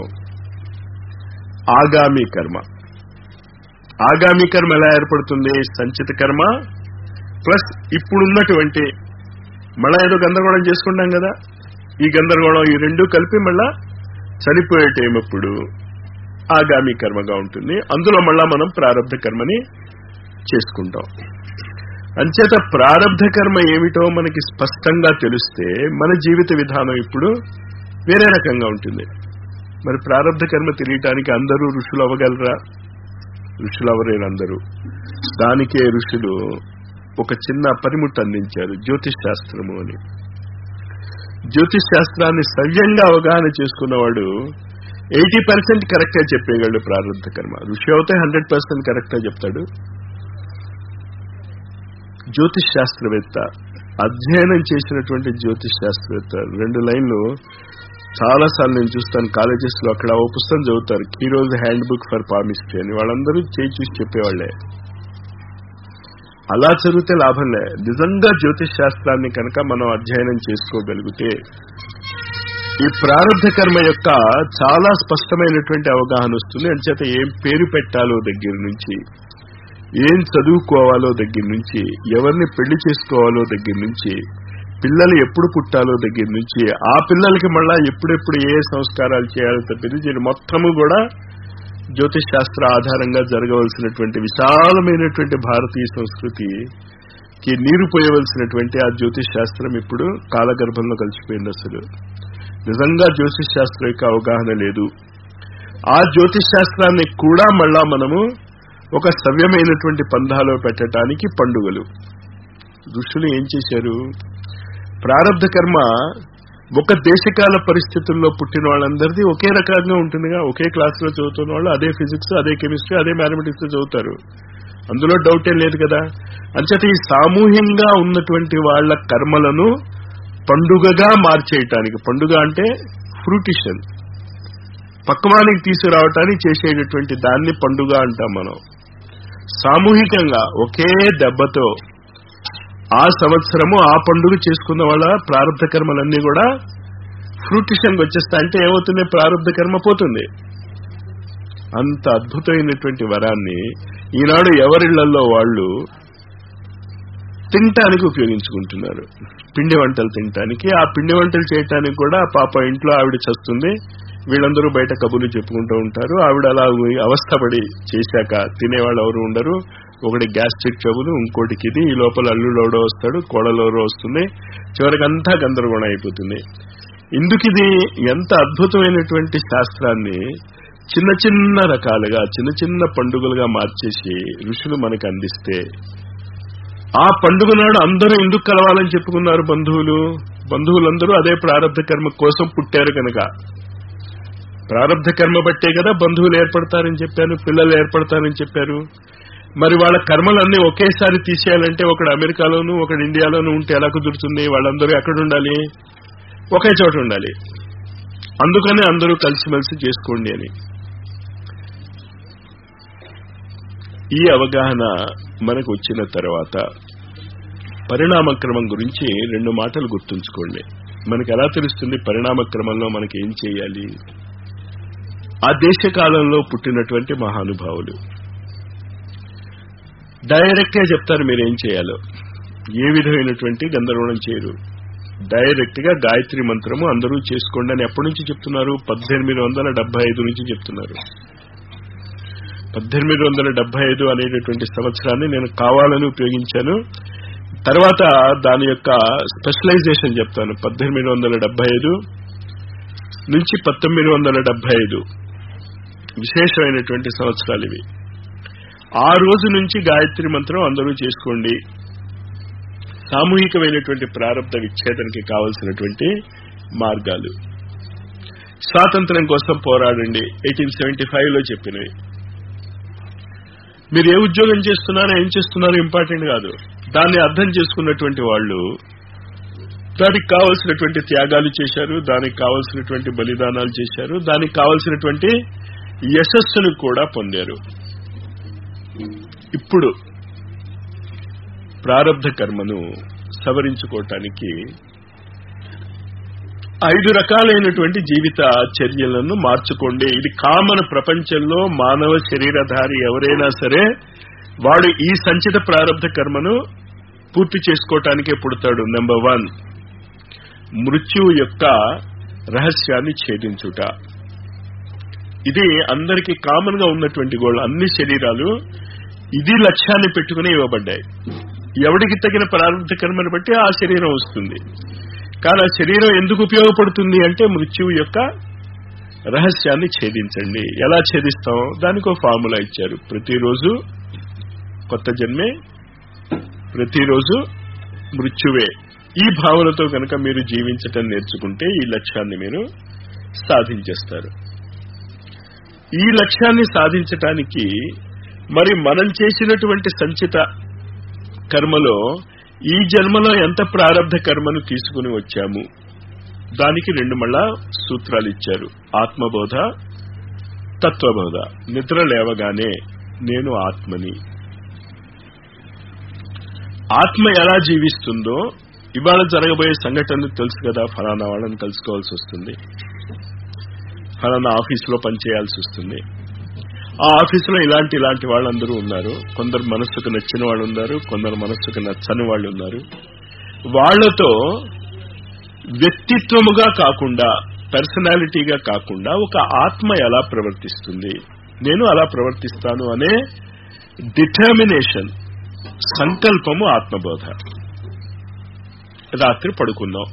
ఆగామి కర్మ ఆగామి కర్మ ఎలా ఏర్పడుతుంది సంచిత కర్మ ప్లస్ ఇప్పుడున్నటువంటి మళ్ళా ఏదో గందరగోళం చేసుకుంటాం కదా ఈ గందరగోళం ఈ రెండు కలిపి మళ్ళా చనిపోయే టైం అప్పుడు ఆగామి కర్మగా ఉంటుంది అందులో మళ్ళా మనం ప్రారంభ కర్మని చేసుకుంటాం అంచేత ప్రారంధ కర్మ ఏమిటో మనకి స్పష్టంగా తెలిస్తే మన జీవిత విధానం ఇప్పుడు వేరే రకంగా ఉంటుంది మరి ప్రారంధ కర్మ తెలియటానికి అందరూ ఋషులు అవ్వగలరా ఋషులు అవ్వలేరు అందరూ దానికే ఋషులు ఒక చిన్న పనిముట్టు అందించారు జ్యోతిష్ శాస్త్రము అని జ్యోతిష్ శాస్త్రాన్ని సవ్యంగా అవగాహన చేసుకున్నవాడు ఎయిటీ పర్సెంట్ కరెక్ట్ గా చెప్పేయగలడు ప్రారంభ కర్మ ఋషి అవుతే హండ్రెడ్ పర్సెంట్ కరెక్ట్ గా చెప్తాడు జ్యోతిష్ శాస్త్రవేత్త అధ్యయనం చేసినటువంటి జ్యోతిష్ శాస్త్రవేత్త రెండు లైన్లు చాలా సార్లు నేను చూస్తాను కాలేజెస్ లో అక్కడ ఓ పుస్తకం చదువుతారు Cheiro's hand book for palmistry అని వాళ్ళందరూ చేయి చూసి చెప్పేవాళ్లే అలా చదివితే లాభంలే నిజంగా జ్యోతిష్ శాస్త్రాన్ని కనుక మనం అధ్యయనం చేసుకోగలిగితే ఈ ప్రారంభ కర్మ యొక్క చాలా స్పష్టమైనటువంటి అవగాహన వస్తుంది అంచేత ఏం పేరు పెట్టాలో దగ్గర నుంచి ఏం చదువుకోవాలో దగ్గర నుంచి ఎవరిని పెళ్లి చేసుకోవాలో దగ్గర నుంచి పిల్లలు ఎప్పుడు పుట్టాలో దగ్గర నుంచి ఆ పిల్లలకి మళ్ళా ఎప్పుడెప్పుడు ఏ సంస్కారాలు చేయాలో తప్పింది దీని మొత్తము కూడా జ్యోతిష్ శాస్త్ర ఆధారంగా జరగవలసినటువంటి విశాలమైనటువంటి భారతీయ సంస్కృతికి నీరు పోయవలసినటువంటి ఆ జ్యోతిష్ శాస్త్రం ఇప్పుడు కాలగర్భంలో కలిసిపోయింది అసలు నిజంగా జ్యోతిష్ శాస్త్రం యొక్క అవగాహన లేదు ఆ జ్యోతిష్ శాస్త్రాన్ని కూడా మళ్ళా మనము ఒక సవ్యమైనటువంటి పంధాలో పెట్టడానికి పండుగలు ఋషులు ఏం చేశారు ప్రారంధ కర్మ ఒక దేశకాల పరిస్థితుల్లో పుట్టిన వాళ్ళందరిది ఒకే రకంగా ఉంటుందిగా ఒకే క్లాసులో చదువుతున్న వాళ్ళు అదే ఫిజిక్స్ అదే కెమిస్ట్రీ అదే మ్యాథమెటిక్స్ చదువుతారు అందులో డౌటే లేదు కదా అంచేత ఈ సామూహ్యంగా ఉన్నటువంటి వాళ్ళ కర్మలను పండుగగా మార్చేయటానికి పండుగ అంటే ఫ్రూటిషన్ పక్వానికి తీసుకురావటానికి చేసేటటువంటి దాన్ని పండుగ అంటాం మనం సామూహికంగా ఒకే దెబ్బతో ఆ సంవత్సరము ఆ పండుగ చేసుకున్న వాళ్ళ ప్రారంభ కర్మలన్నీ కూడా ఫ్రూటిషన్కి వచ్చేస్తా అంటే ఏమవుతుంది ప్రారంభ కర్మ పోతుంది అంత అద్భుతమైనటువంటి వరాన్ని ఈనాడు ఎవరిళ్లలో వాళ్ళు తినటానికి ఉపయోగించుకుంటున్నారు పిండి వంటలు తినటానికి ఆ పిండి వంటలు చేయటానికి కూడా పాప ఇంట్లో ఆవిడ చస్తుంది వీళ్ళందరూ బయట కబుర్లు చెప్పుకుంటూ ఉంటారు ఆవిడ అలా అవస్థపడి చేశాక తినేవాళ్ళు ఎవరు ఉండరు ఒకటి గ్యాస్ట్రిక్ ట్రబుల్ ఇంకోటికి ఇది ఈ లోపల అల్లుడెవడో వస్తాడు కోడలెవరో వస్తుంది చివరికి అంతా గందరగోళం అయిపోతుంది ఇందుకు ఇది ఎంత అద్భుతమైనటువంటి శాస్త్రాన్ని చిన్న చిన్న రకాలుగా చిన్న చిన్న పండుగలుగా మార్చేసి ఋషులు మనకు అందిస్తే ఆ పండుగ నాడు అందరూ ఎందుకు కలవాలని చెప్పుకున్నారు బంధువులు బంధువులందరూ అదే ప్రారంభ కర్మ కోసం పుట్టారు కనుక ప్రారంభ కర్మ బట్టే కదా బంధువులు ఏర్పడతారని చెప్పారు పిల్లలు ఏర్పడతారని చెప్పారు మరి వాళ్ళ కర్మలన్నీ ఒకేసారి తీసేయాలంటే ఒకడు అమెరికాలోను ఒకడు ఇండియాలోను ఉంటే ఎలా కుదురుతుంది వాళ్ళందరూ ఎక్కడ ఉండాలి ఒకే చోట ఉండాలి అందుకనే అందరూ కలిసిమెలిసి చేసుకోండి అని ఈ అవగాహన మనకు వచ్చిన తర్వాత పరిణామక్రమం గురించి రెండు మాటలు గుర్తుంచుకోండి మనకు ఎలా తెలుస్తుంది పరిణామక్రమంలో మనకి ఏం చేయాలి ఆ దేశకాలంలో పుట్టినటువంటి మహానుభావులు డైరెక్ట్ గా చెప్తారు మీరు ఏం చేయాలో ఏ విధమైనటువంటి గందరగోళం చేయరు డైరెక్ట్ గా గాయత్రి మంత్రము అందరూ చేసుకోండి అని ఎప్పటి నుంచి చెప్తున్నారు పద్దెనిమిది వందల డెబ్బై ఐదు నుంచి చెప్తున్నారు పద్దెనిమిది వందల డెబ్బై ఐదు అనేటటువంటి సంవత్సరాన్ని నేను కావాలని ఉపయోగించాను తర్వాత దాని యొక్క స్పెషలైజేషన్ చెప్తాను పద్దెనిమిది వందల డెబ్బై ఐదు నుంచి పంతొమ్మిది వందల డెబ్బై ఐదు విశేషమైనటువంటి సంవత్సరాలు ఇవి ఆ రోజు నుంచి గాయత్రి మంత్రం అందరూ చేసుకోండి సామూహికమైనటువంటి ప్రారంభ విచ్ఛేదనకి కావలసినటువంటి మార్గాలు స్వాతంత్రం కోసం పోరాడండి ఎయిటీన్ సెవెంటీ ఫైవ్ లో చెప్పినవి మీరు ఏ ఉద్యోగం చేస్తున్నారో ఏం చేస్తున్నారో ఇంపార్టెంట్ కాదు దాన్ని అర్థం చేసుకున్నటువంటి వాళ్ళు దానికి కావలసినటువంటి త్యాగాలు చేశారు దానికి కావలసినటువంటి బలిదానాలు చేశారు దానికి కావలసినటువంటి యశస్సును కూడా పొందారు ఇప్పుడు ప్రారంధ కర్మను సవరించుకోవటానికి ఐదు రకాలైనటువంటి జీవిత చర్యలను మార్చుకోండి ఇది కామన్ ప్రపంచంలో మానవ శరీరధారి ఎవరైనా సరే వాడు ఈ సంచిత ప్రారంధ కర్మను పూర్తి చేసుకోవటానికే పుడతాడు నెంబర్ వన్ మృత్యువు యొక్క రహస్యాన్ని ఛేదించుట ఇది అందరికీ కామన్ గా ఉన్నటువంటి గోళ్ళు అన్ని శరీరాలు ఇది లక్ష్యాన్ని పెట్టుకుని ఇవ్వబడ్డాయి ఎవడికి తగిన ప్రారంభ కర్మను బట్టి ఆ శరీరం వస్తుంది కానీ ఆ శరీరం ఎందుకు ఉపయోగపడుతుంది అంటే మృత్యువు యొక్క రహస్యాన్ని ఛేదించండి ఎలా ఛేదిస్తాం దానికి ఒక ఫార్ములా ఇచ్చారు ప్రతిరోజు కొత్త జన్మే ప్రతిరోజు మృత్యువే ఈ భావనతో కనుక మీరు జీవించటం నేర్చుకుంటే ఈ లక్ష్యాన్ని మీరు సాధించేస్తారు ఈ లక్ష్యాన్ని సాధించటానికి మరి మనం చేసినటువంటి సంచిత కర్మలో ఈ జన్మలో ఎంత ప్రారంధ కర్మను తీసుకుని వచ్చాము దానికి రెండు మళ్ళా సూత్రాలు ఇచ్చారు ఆత్మబోధ తత్వబోధ నిద్ర లేవగానే నేను ఆత్మని ఆత్మ ఎలా జీవిస్తుందో ఇవాళ జరగబోయే సంఘటనలు తెలుసు కదా ఫలానా వాళ్ళని కలుసుకోవాల్సి వస్తుంది ఫలానా ఆఫీసులో పనిచేయాల్సి వస్తుంది ఆ ఆఫీసులో ఇలాంటి ఇలాంటి వాళ్ళందరూ ఉన్నారు కొందరు మనస్సుకు నచ్చిన వాళ్ళు ఉన్నారు కొందరు మనస్సుకు నచ్చని వాళ్ళు ఉన్నారు వాళ్లతో వ్యక్తిత్వముగా కాకుండా పర్సనాలిటీగా కాకుండా ఒక ఆత్మ ఎలా ప్రవర్తిస్తుంది నేను అలా ప్రవర్తిస్తాను అనే డిటర్మినేషన్ సంకల్పము ఆత్మబోధ రాత్రి పడుకున్నాం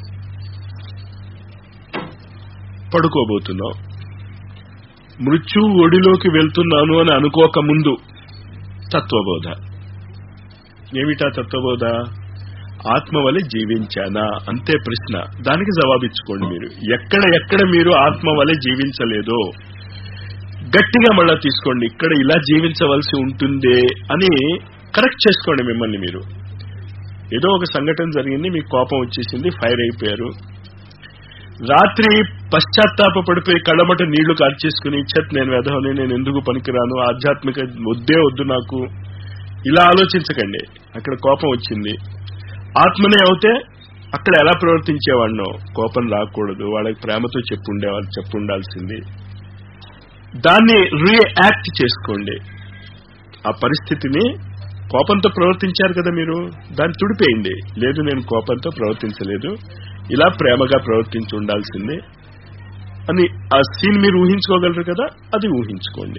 పడుకోబోతున్నాం మృత్యు ఒడిలోకి వెళ్తున్నాను అని అనుకోక ముందు తత్వబోధ ఏమిటా తత్వబోధ ఆత్మ వలె జీవించానా అంతే ప్రశ్న దానికి జవాబిచ్చుకోండి మీరు ఎక్కడ ఎక్కడ మీరు ఆత్మ వలె జీవించలేదో గట్టిగా మళ్ళా తీసుకోండి ఇక్కడ ఇలా జీవించవలసి ఉంటుందే అని కరెక్ట్ చేసుకోండి మిమ్మల్ని మీరు ఏదో ఒక సంఘటన జరిగింది మీకు కోపం వచ్చేసింది ఫైర్ అయిపోయారు రాత్రి పశ్చాత్తాప పడిపోయి కళ్ళమట నీళ్లు కార్చేసుకుని చెత్ నేను వెధవని నేను ఎందుకు పనికిరాను ఆధ్యాత్మిక వద్దే వద్దు నాకు ఇలా ఆలోచించకండి అక్కడ కోపం వచ్చింది ఆత్మనే అవుతే అక్కడ ఎలా ప్రవర్తించేవాడినో కోపం రాకూడదు వాళ్ళకి ప్రేమతో చెప్పుండేవాళ్ళు చెప్పుండాల్సింది దాన్ని రియాక్ట్ చేసుకోండి ఆ పరిస్థితిని కోపంతో ప్రవర్తించారు కదా మీరు దాన్ని తుడిపేయండి లేదు నేను కోపంతో ప్రవర్తించలేదు ఇలా ప్రేమగా ప్రవర్తించి ఉండాల్సిందే అని ఆ సీన్ మీరు ఊహించుకోగలరు కదా అది ఊహించుకోండి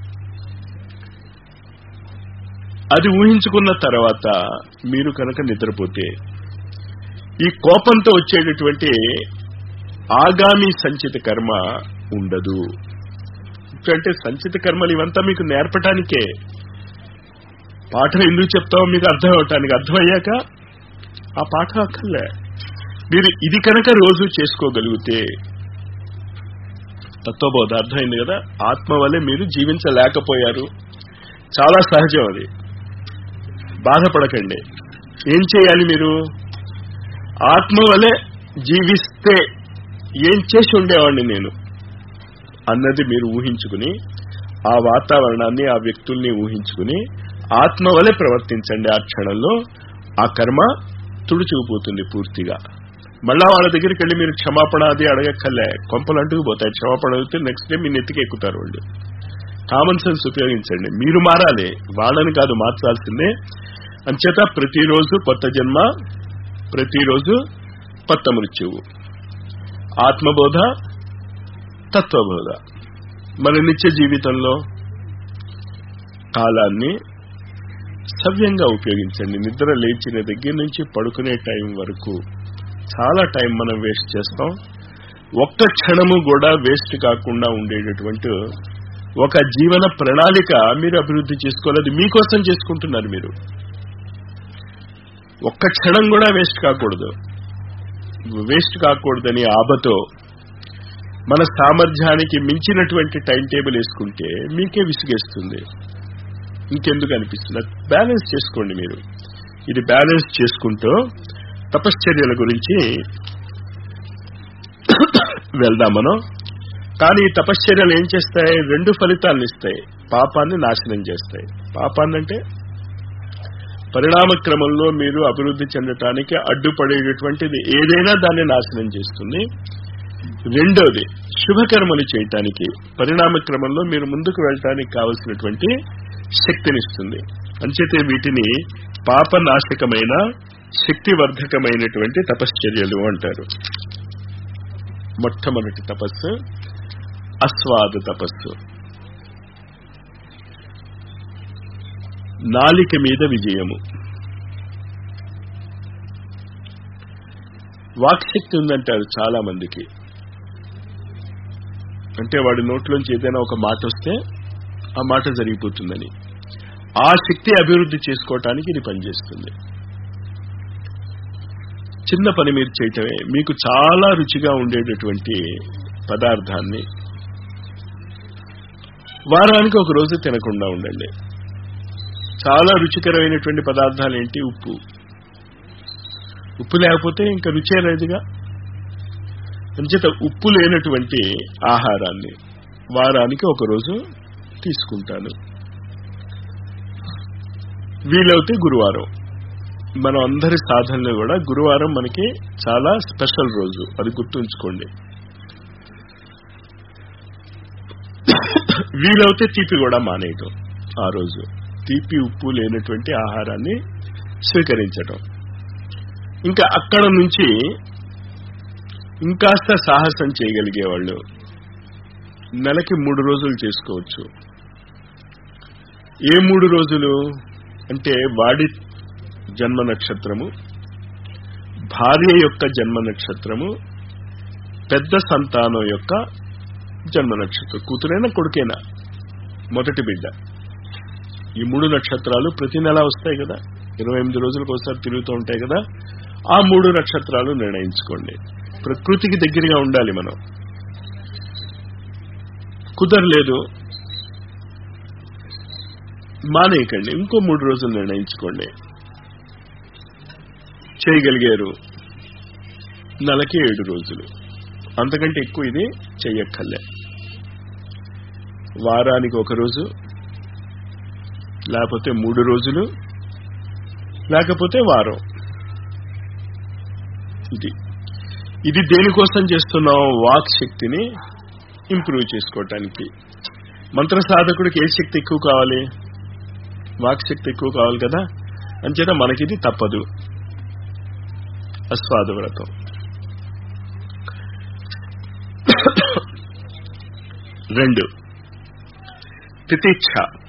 అది ఊహించుకున్న తర్వాత మీరు కనుక నిద్రపోతే ఈ కోపంతో వచ్చేటటువంటి ఆగామి సంచిత కర్మ ఉండదు అంటే సంచిత కర్మలు ఇవంతా మీకు నేర్పటానికే పాఠం ఎందుకు చెప్తామో మీకు అర్థం అవటానికి అర్థమయ్యాక ఆ పాఠం అక్కర్లే మీరు ఇది కనుక రోజు చేసుకోగలిగితే తత్వబోధ అర్థమైంది కదా ఆత్మ వల్లే మీరు జీవించలేకపోయారు చాలా సహజం అది బాధపడకండి ఏం చేయాలి మీరు ఆత్మ వలె జీవిస్తే ఏం చేసి ఉండేవాడిని నేను అన్నది మీరు ఊహించుకుని ఆ వాతావరణాన్ని ఆ వ్యక్తుల్ని ఊహించుకుని ఆత్మ వలె ప్రవర్తించండి ఆ క్షణంలో ఆ కర్మ తుడిచిపోతుంది పూర్తిగా మళ్ళా వాళ్ళ దగ్గరికి వెళ్ళి మీరు క్షమాపణ అది అడగక్కర్లే కొంపలు అంటుకుపోతాయి క్షమాపణ అడిగితే నెక్స్ట్ డే మీ నెత్తికి ఎక్కుతారు వాళ్ళు కామన్ సెన్స్ ఉపయోగించండి మీరు మారాలి వాళ్ళని కాదు మార్చాల్సిందే అంచేత ప్రతిరోజు కొత్త జన్మ ప్రతిరోజు కొత్త మృత్యువు ఆత్మబోధ తత్వబోధ మన నిత్య జీవితంలో కాలాన్ని సవ్యంగా ఉపయోగించండి నిద్ర లేచిన దగ్గర నుంచి పడుకునే టైం వరకు చాలా టైం మనం వేస్ట్ చేస్తాం ఒక్క క్షణము కూడా వేస్ట్ కాకుండా ఉండేటటువంటి ఒక జీవన ప్రణాళిక మీరు అభివృద్ధి చేసుకోలేదు మీకోసం చేసుకుంటున్నారు మీరు ఒక్క క్షణం కూడా వేస్ట్ కాకూడదు వేస్ట్ కాకూడదని ఆబతో మన సామర్థ్యానికి మించినటువంటి టైం టేబుల్ వేసుకుంటే మీకే విసిగేస్తుంది ఇంకెందుకు అనిపిస్తుంది బ్యాలెన్స్ చేసుకోండి మీరు ఇది బ్యాలెన్స్ చేసుకుంటూ తపశ్చర్యల గురించి వెళ్దాం మనం కానీ ఈ తపశ్చర్యలు ఏం చేస్తాయి రెండు ఫలితాలను ఇస్తాయి పాపాన్ని నాశనం చేస్తాయి పాపాన్ని అంటే పరిణామ క్రమంలో మీరు అభివృద్ధి చెందటానికి అడ్డుపడేటటువంటిది ఏదైనా దాన్ని నాశనం చేస్తుంది రెండోది శుభకర్మలు చేయటానికి పరిణామ క్రమంలో మీరు ముందుకు వెళ్ళటానికి కావలసినటువంటి శక్తినిస్తుంది అంచేతే వీటిని పాపనాశకమైన శక్తివర్ధకమైనటువంటి తపశ్చర్యలు అంటారు మొట్టమొదటి తపస్సు అస్వాద తపస్సు నాలిక మీద విజయము వాక్శక్తి ఉందంటారు చాలా మందికి అంటే వాడి నోట్లోంచి ఏదైనా ఒక మాట వస్తే ఆ మాట జరిగిపోతుందని ఆ శక్తి అభివృద్ధి చేసుకోవటానికి ఇది పనిచేస్తుంది చిన్న పని మీరు చేయటమే మీకు చాలా రుచిగా ఉండేటటువంటి పదార్థాన్ని వారానికి ఒక రోజు తినకుండా ఉండండి చాలా రుచికరమైనటువంటి పదార్థాలు ఏంటి ఉప్పు ఉప్పు లేకపోతే ఇంకా రుచే లేదుగా అంచేత ఉప్పు లేనటువంటి ఆహారాన్ని వారానికి ఒక రోజు తీసుకుంటాను వీలవుతే గురువారం మనం అందరి సాధనలో కూడా గురువారం మనకి చాలా స్పెషల్ రోజు అది గుర్తుంచుకోండి వీలవుతే తీపి కూడా మానేయటం ఆ రోజు తీపి ఉప్పు లేనటువంటి ఆహారాన్ని స్వీకరించటం ఇంకా అక్కడ నుంచి ఇంకాస్త సాహసం చేయగలిగే వాళ్ళు నెలకి మూడు రోజులు చేసుకోవచ్చు ఏ మూడు రోజులు అంటే వాడి జన్మ నక్షత్రము భార్య యొక్క జన్మ నక్షత్రము పెద్ద సంతానం యొక్క జన్మ నక్షత్రం కూతురైనా కొడుకైనా మొదటి బిడ్డ ఈ మూడు నక్షత్రాలు ప్రతి నెల వస్తాయి కదా ఇరవై ఎనిమిది రోజులకు ఒకసారి తిరుగుతూ ఉంటాయి కదా ఆ మూడు నక్షత్రాలు నిర్ణయించుకోండి ప్రకృతికి దగ్గరగా ఉండాలి మనం కుదరలేదు మానేయకండి ఇంకో మూడు రోజులు నిర్ణయించుకోండి చేయగలిగారు నెలకి ఏడు రోజులు అంతకంటే ఎక్కువ ఇది చెయ్యక్కర్లే వారానికి ఒక రోజు లేకపోతే మూడు రోజులు లేకపోతే వారం ఇది ఇది దేనికోసం చేస్తున్నాం వాక్ శక్తిని ఇంప్రూవ్ చేసుకోవటానికి మంత్ర సాధకుడికి ఏ శక్తి ఎక్కువ కావాలి వాక్ శక్తి ఎక్కువ కావాలి కదా అంచేత మనకిది తప్పదు అస్వాద వ్రతం రెండు తితీక్ష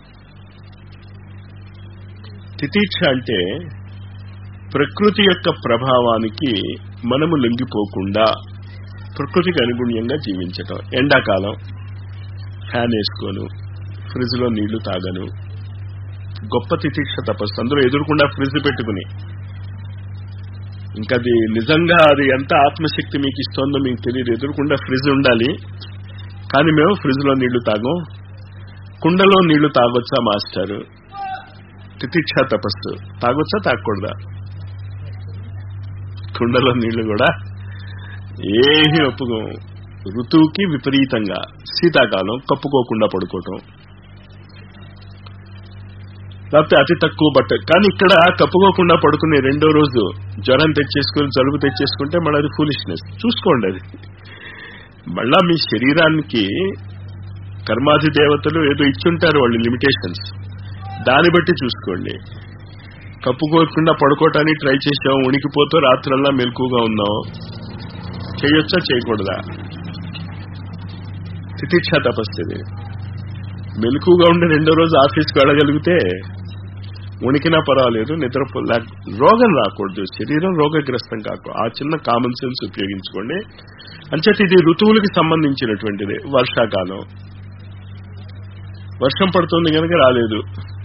తితీక్ష అంటే ప్రకృతి యొక్క ప్రభావానికి మనము లొంగిపోకుండా ప్రకృతికి అనుగుణ్యంగా జీవించటం ఎండాకాలం ఫ్యాన్ వేసుకోను ఫ్రిడ్జ్ లో నీళ్లు తాగను గొప్ప తితీక్ష తపస్సు అందులో ఎదురుకుండా ఫ్రిడ్జ్ పెట్టుకుని ఇంకా అది నిజంగా అది ఎంత ఆత్మశక్తి మీకు ఇస్తోందో మీకు తెలియదు ఎదురుకుండా ఫ్రిడ్జ్ ఉండాలి కానీ మేము ఫ్రిడ్జ్ లో నీళ్లు తాగం కుండలో నీళ్లు తాగొచ్చా మాస్టారు తితీక్ష తపస్సు తాగొచ్చా తాగకూడదా కుండలో నీళ్లు కూడా ఏమీ ఒప్పుకోం ఋతువుకి విపరీతంగా శీతాకాలం కప్పుకోకుండా పడుకోవటం లేకపోతే అతి తక్కువ బట్ట కానీ ఇక్కడ కప్పుకోకుండా పడుకునే రెండో రోజు జ్వరం తెచ్చేసుకుని జలుబు తెచ్చేసుకుంటే మళ్ళీ అది ఫూలిష్నెస్ చూసుకోండి అది మళ్ళా మీ శరీరానికి కర్మాధి దేవతలు ఏదో ఇచ్చుంటారు వాళ్ళు లిమిటేషన్స్ దాన్ని బట్టి చూసుకోండి కప్పుకోకుండా పడుకోవటానికి ట్రై చేసాం ఉనికిపోతూ రాత్రల్లా మెలకుగా ఉన్నాం చేయొచ్చా చేయకూడదా తితిక్ష తపస్సుది మెలకుగా ఉండి రెండో రోజు ఆఫీస్కి వెళ్ళగలిగితే ఉనికినా పర్వాలేదు నిద్రపో రోగం రాకూడదు శరీరం రోగగ్రస్తం కాకూడదు ఆ చిన్న కామన్ సెన్స్ ఉపయోగించుకోండి అంచేత ఇది ఋతువులకి సంబంధించినటువంటిది వర్షాకాలం వర్షం పడుతుంది కనుక రాలేదు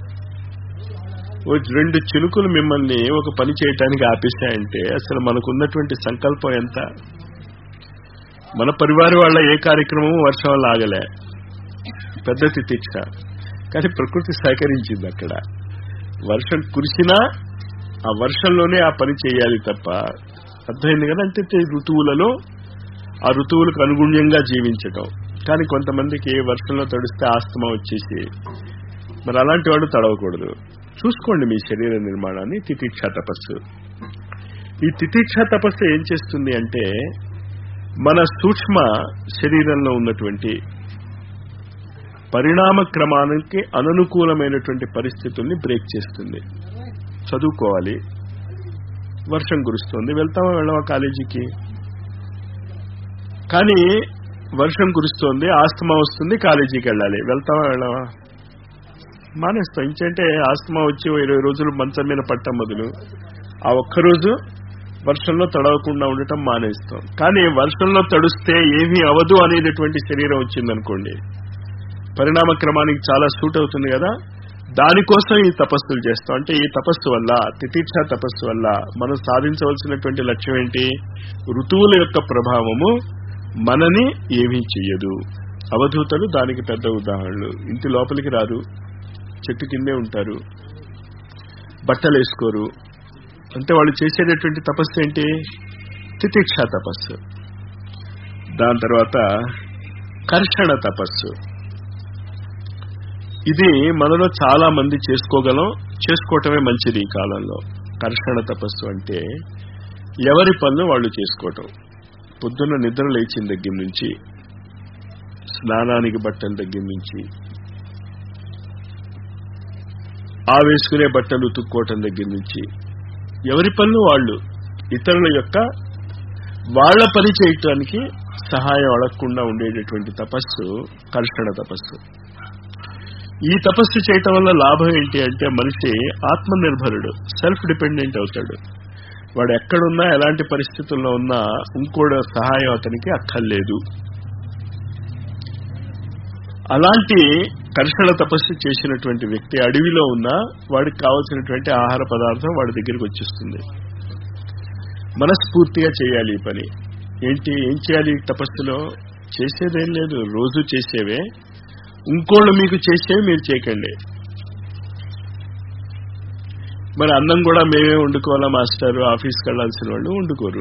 ఓ రెండు చినుకులు మిమ్మల్ని ఒక పని చేయటానికి ఆపేశాయంటే అసలు మనకున్నటువంటి సంకల్పం ఎంత మన పరివార వాళ్ళ ఏ కార్యక్రమం వర్షం వల్ల ఆగలే పెద్ద తితిక్ష కానీ ప్రకృతి సహకరించింది అక్కడ వర్షం కురిసినా ఆ వర్షంలోనే ఆ పని చేయాలి తప్ప అర్థమైంది కదా అంటే ఋతువులలో ఆ ఋతువులకు అనుగుణ్యంగా జీవించటం కానీ కొంతమందికి వర్షంలో తడిస్తే ఆస్తమా వచ్చేసి మరి అలాంటి వాడు తడవకూడదు చూసుకోండి మీ శరీర నిర్మాణాన్ని తితిక్ష తపస్సు ఈ తితిక్ష తపస్సు ఏం చేస్తుంది అంటే మన సూక్ష్మ శరీరంలో ఉన్నటువంటి పరిణామ క్రమానికి అననుకూలమైనటువంటి పరిస్థితుల్ని బ్రేక్ చేస్తుంది చదువుకోవాలి వర్షం కురుస్తుంది వెళ్తామా వెళ్ళవా కాలేజీకి కానీ వర్షం కురుస్తోంది ఆస్తమా వస్తుంది కాలేజీకి వెళ్ళాలి వెళ్తామా వెళ్ళవా మానేస్తాం ఇంకంటే ఆస్తమా వచ్చి ఓ ఇరవై రోజులు మంచం మీద పట్టం బదులు ఆ ఒక్కరోజు వర్షంలో తడవకుండా ఉండటం మానేస్తాం కానీ వర్షంలో తడుస్తే ఏమీ అవదు అనేటటువంటి శరీరం వచ్చిందనుకోండి పరిణామ క్రమానికి చాలా సూట్ అవుతుంది కదా దానికోసం ఈ తపస్సులు చేస్తాం అంటే ఈ తపస్సు వల్ల తితీక్ష తపస్సు వల్ల మనం సాధించవలసినటువంటి లక్ష్యం ఏంటి ఋతువుల యొక్క ప్రభావము మనని ఏమీ చెయ్యదు అవధూతలు దానికి పెద్ద ఉదాహరణలు ఇంటి లోపలికి రారు చెట్టు కిందే ఉంటారు బట్టలు వేసుకోరు అంటే వాళ్ళు చేసేటటువంటి తపస్సు ఏంటి తితిక్ష తపస్సు దాని తర్వాత కర్షణ తపస్సు ఇది మనలో చాలా మంది చేసుకోగలం చేసుకోవటమే మంచిది ఈ కాలంలో కర్షణ తపస్సు అంటే ఎవరి పనులు వాళ్ళు చేసుకోవటం పొద్దున్న నిద్ర లేచిన దగ్గర నుంచి స్నానానికి బట్టల దగ్గర నుంచి ఆ వేసుకునే బట్టలు ఉతుక్కోవటం దగ్గర నుంచి ఎవరి పనులు వాళ్ళు ఇతరుల యొక్క వాళ్ల పని చేయటానికి సహాయం అడగకుండా ఉండేటటువంటి తపస్సు కర్షణ తపస్సు ఈ తపస్సు చేయటం వల్ల లాభం ఏంటి అంటే మనిషి ఆత్మనిర్భరుడు సెల్ఫ్ డిపెండెంట్ అవుతాడు వాడు ఎక్కడున్నా ఎలాంటి పరిస్థితుల్లో ఉన్నా ఇంకోటి సహాయం అతనికి అక్కర్లేదు అలాంటి కర్షణ తపస్సు చేసినటువంటి వ్యక్తి అడవిలో ఉన్నా వాడికి కావలసినటువంటి ఆహార పదార్థం వాడి దగ్గరికి వచ్చేస్తుంది మనస్ఫూర్తిగా చేయాలి ఈ పని ఏంటి ఏం చేయాలి ఈ తపస్సులో చేసేదేం లేదు రోజు చేసేవే ఇంకోళ్ళు మీకు చేసేవి మీరు చేయకండి మరి అన్నం కూడా మేమే వండుకోవాలా మాస్టర్ ఆఫీస్కి వెళ్లాల్సిన వాళ్ళు వండుకోరు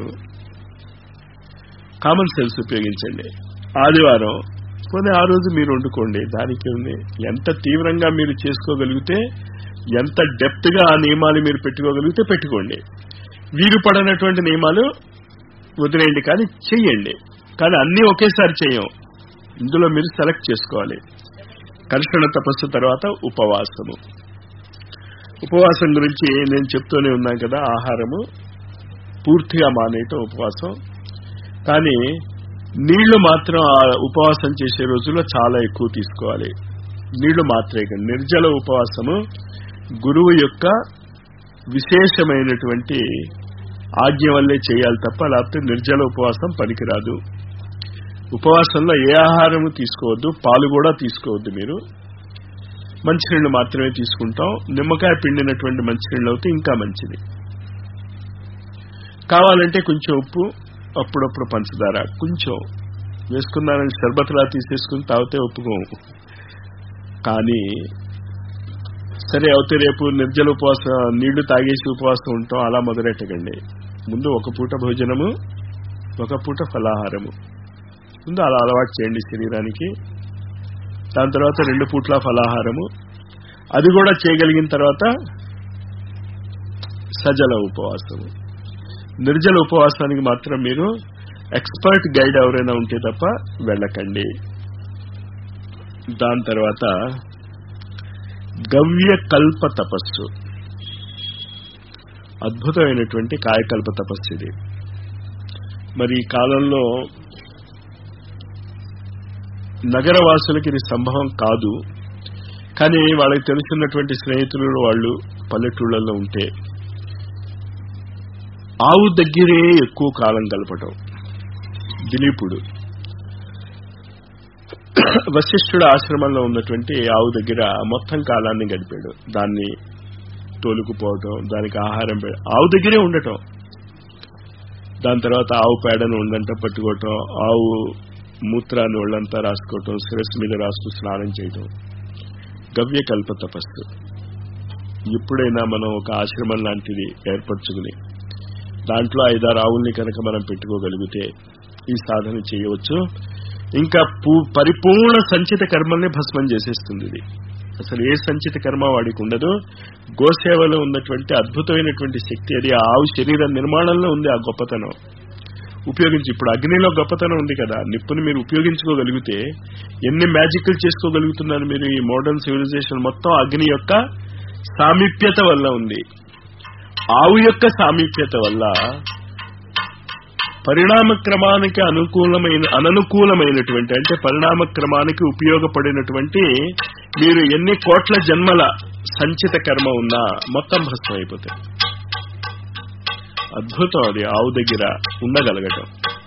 కామన్ సెన్స్ ఉపయోగించండి ఆదివారం పోనీ ఆ రోజు మీరు వండుకోండి దానికి ఉంది ఎంత తీవ్రంగా మీరు చేసుకోగలిగితే ఎంత డెప్త్ గా ఆ నియమాలు మీరు పెట్టుకోగలిగితే పెట్టుకోండి వీరు పడనటువంటి నియమాలు వదిలేయండి కానీ చెయ్యండి కానీ అన్నీ ఒకేసారి చేయం ఇందులో మీరు సెలెక్ట్ చేసుకోవాలి కర్షణ తపస్సు తర్వాత ఉపవాసము ఉపవాసం గురించి నేను చెప్తూనే ఉన్నాను కదా ఆహారము పూర్తిగా మానేయటం ఉపవాసం కానీ నీళ్లు మాత్రం ఆ ఉపవాసం చేసే రోజుల్లో చాలా ఎక్కువ తీసుకోవాలి నీళ్లు మాత్రమే కాదు. నిర్జల ఉపవాసము గురువు యొక్క విశేషమైనటువంటి ఆజ్ఞ వల్లే చేయాలి తప్ప లేకపోతే నిర్జల ఉపవాసం పనికిరాదు ఉపవాసంలో ఏ ఆహారము తీసుకోవద్దు పాలు కూడా తీసుకోవద్దు మీరు మంచినీళ్ళు మాత్రమే తీసుకుంటాం నిమ్మకాయ పిండినటువంటి మంచినీళ్ళు అయితే ఇంకా మంచిది కావాలంటే కొంచెం ఉప్పు అప్పుడప్పుడు పంచదార కొంచెం వేసుకున్నారని షర్బత్లా తీసేసుకుని తాగితే ఒప్పుకోము కానీ సరే అవుతే రేపు నిర్జల ఉపవాసం నీళ్లు తాగేసి ఉపవాసం ఉంటాం అలా మొదలెట్టకండి ముందు ఒక పూట భోజనము ఒక పూట ఫలాహారము ముందు అలా అలవాటు చేయండి శరీరానికి దాని తర్వాత రెండు పూట్ల ఫలాహారము అది కూడా చేయగలిగిన తర్వాత సజల ఉపవాసం నిర్జల ఉపవాసానికి మాత్రం మీరు ఎక్స్పర్ట్ గైడ్ ఎవరైనా ఉంటే తప్ప వెళ్ళకండి దాని తర్వాత గవ్యకల్ప తపస్సు అద్భుతమైనటువంటి కాయకల్ప తపస్సు ఇది మరి ఈ కాలంలో నగరవాసులకి ఇది సంభవం కాదు కానీ వాళ్ళకి తెలుసున్నటువంటి స్నేహితులు వాళ్ళు పల్లెటూళ్ళల్లో ఉంటే ఆవు దగ్గరే ఎక్కువ కాలం గలపటం దిలీపుడు వశిష్ఠుడు ఆశ్రమంలో ఉన్నటువంటి ఆవు దగ్గర మొత్తం కాలాన్ని గడిపాడు దాన్ని తోలుకుపోవటం దానికి ఆహారం పె ఆవు దగ్గరే ఉండటం దాని తర్వాత ఆవు పేడను ఉండంట పట్టుకోవటం ఆవు మూత్రాన్ని ఒళ్ళంతా రాసుకోవటం శిరస్సు మీద రాసుకు స్నానం చేయటం గవ్యకల్ప తపస్సు ఎప్పుడైనా మనం ఒక ఆశ్రమం లాంటిది ఏర్పరచుకుని దాంట్లో ఐదారు ఆవుల్ని కనుక మనం పెట్టుకోగలిగితే ఈ సాధన చేయవచ్చు ఇంకా పరిపూర్ణ సంచిత కర్మల్ని భస్మం చేసేస్తుంది ఇది అసలు ఏ సంచిత కర్మ వాడికి ఉండదు గోసేవలో ఉన్నటువంటి అద్భుతమైనటువంటి శక్తి అది ఆ ఆవు శరీర నిర్మాణంలో ఉంది ఆ గొప్పతనం ఉపయోగించి ఇప్పుడు అగ్నిలో గొప్పతనం ఉంది కదా నిప్పుని మీరు ఉపయోగించుకోగలిగితే ఎన్ని మ్యాజిక్లు చేసుకోగలుగుతున్నారు మీరు ఈ మోడర్న్ సివిలైజేషన్ మొత్తం అగ్ని యొక్క సామీప్యత వల్ల ఉంది ఆవు యొక్క సామీప్యత వల్ల పరిణామ క్రమానికి అనుకూలమైన అననుకూలమైనటువంటి అంటే పరిణామ క్రమానికి ఉపయోగపడినటువంటి మీరు ఎన్ని కోట్ల జన్మల సంచిత కర్మ ఉన్నా మొత్తం భస్మం అయిపోతాయి అద్భుతం అది ఆవు దగ్గర ఉండగలగటం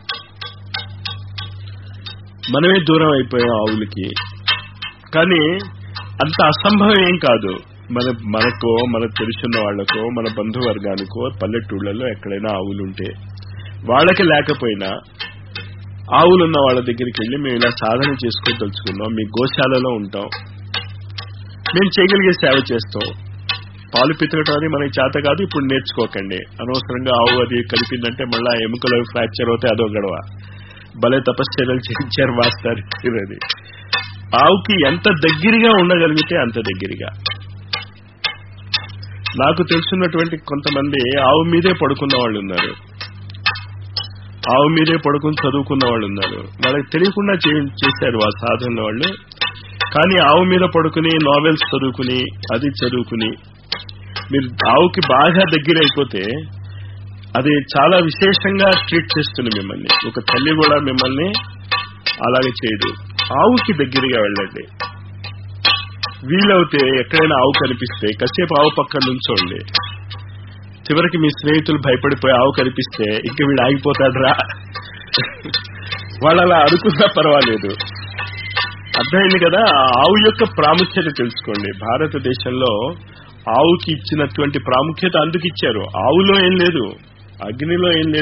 మనమే దూరం అయిపోయాం ఆవులకి కానీ అంత అసంభవం ఏం కాదు మన మనకో మనకు తెలుసున్న వాళ్లకో మన బంధువర్గానికో పల్లెటూళ్ళలో ఎక్కడైనా ఆవులుంటే వాళ్ళకి లేకపోయినా ఆవులున్న వాళ్ళ దగ్గరికి వెళ్ళి మేము ఇలా సాధన చేసుకోదలుచుకున్నాం మీ గోశాలలో ఉంటాం మేము చేయగలిగే సేవ చేస్తాం పాలు పితకటం అది మనకి చేత కాదు ఇప్పుడు నేర్చుకోకండి అనవసరంగా ఆవు అది కలిపిందంటే మళ్ళా ఎముకలు ఫ్రాక్చర్ అవుతాయి అదో గడవ భలే తపశ్చర్యలు చేయించారు మాస్టర్ అది ఆవుకి ఎంత దగ్గరగా ఉండగలిగితే అంత దగ్గరగా నాకు తెలుసున్నటువంటి కొంతమంది ఆవు మీదే పడుకున్న వాళ్ళు ఉన్నారు ఆవు మీదే పడుకుని చదువుకున్న వాళ్ళు ఉన్నారు వాళ్ళకి తెలియకుండా చేశారు ఆ సాధన వాళ్ళు కానీ ఆవు మీద పడుకుని నావెల్స్ చదువుకుని అది చదువుకుని మీరు ఆవుకి బాగా దగ్గర అయిపోతే అది చాలా విశేషంగా ట్రీట్ చేస్తుంది మిమ్మల్ని ఒక తల్లి కూడా మిమ్మల్ని అలాగే చేయదు ఆవుకి దగ్గరగా వెళ్ళండి వీలవుతే ఎక్కడైనా ఆవు కనిపిస్తే కాసేపు ఆవు పక్కన నుంచోండి చివరికి మీ స్నేహితులు భయపడిపోయి ఆవు కనిపిస్తే ఇంక వీడు ఆగిపోతాడరా వాళ్ళు అలా అడుగుతున్నా పర్వాలేదు అర్థమైంది కదా ఆ ఆవు యొక్క ప్రాముఖ్యత తెలుసుకోండి భారతదేశంలో ఆవుకి ఇచ్చినటువంటి ప్రాముఖ్యత అందుకు ఇచ్చారు ఆవులో ఏం లేదు అగ్నిలో ఏం లేదు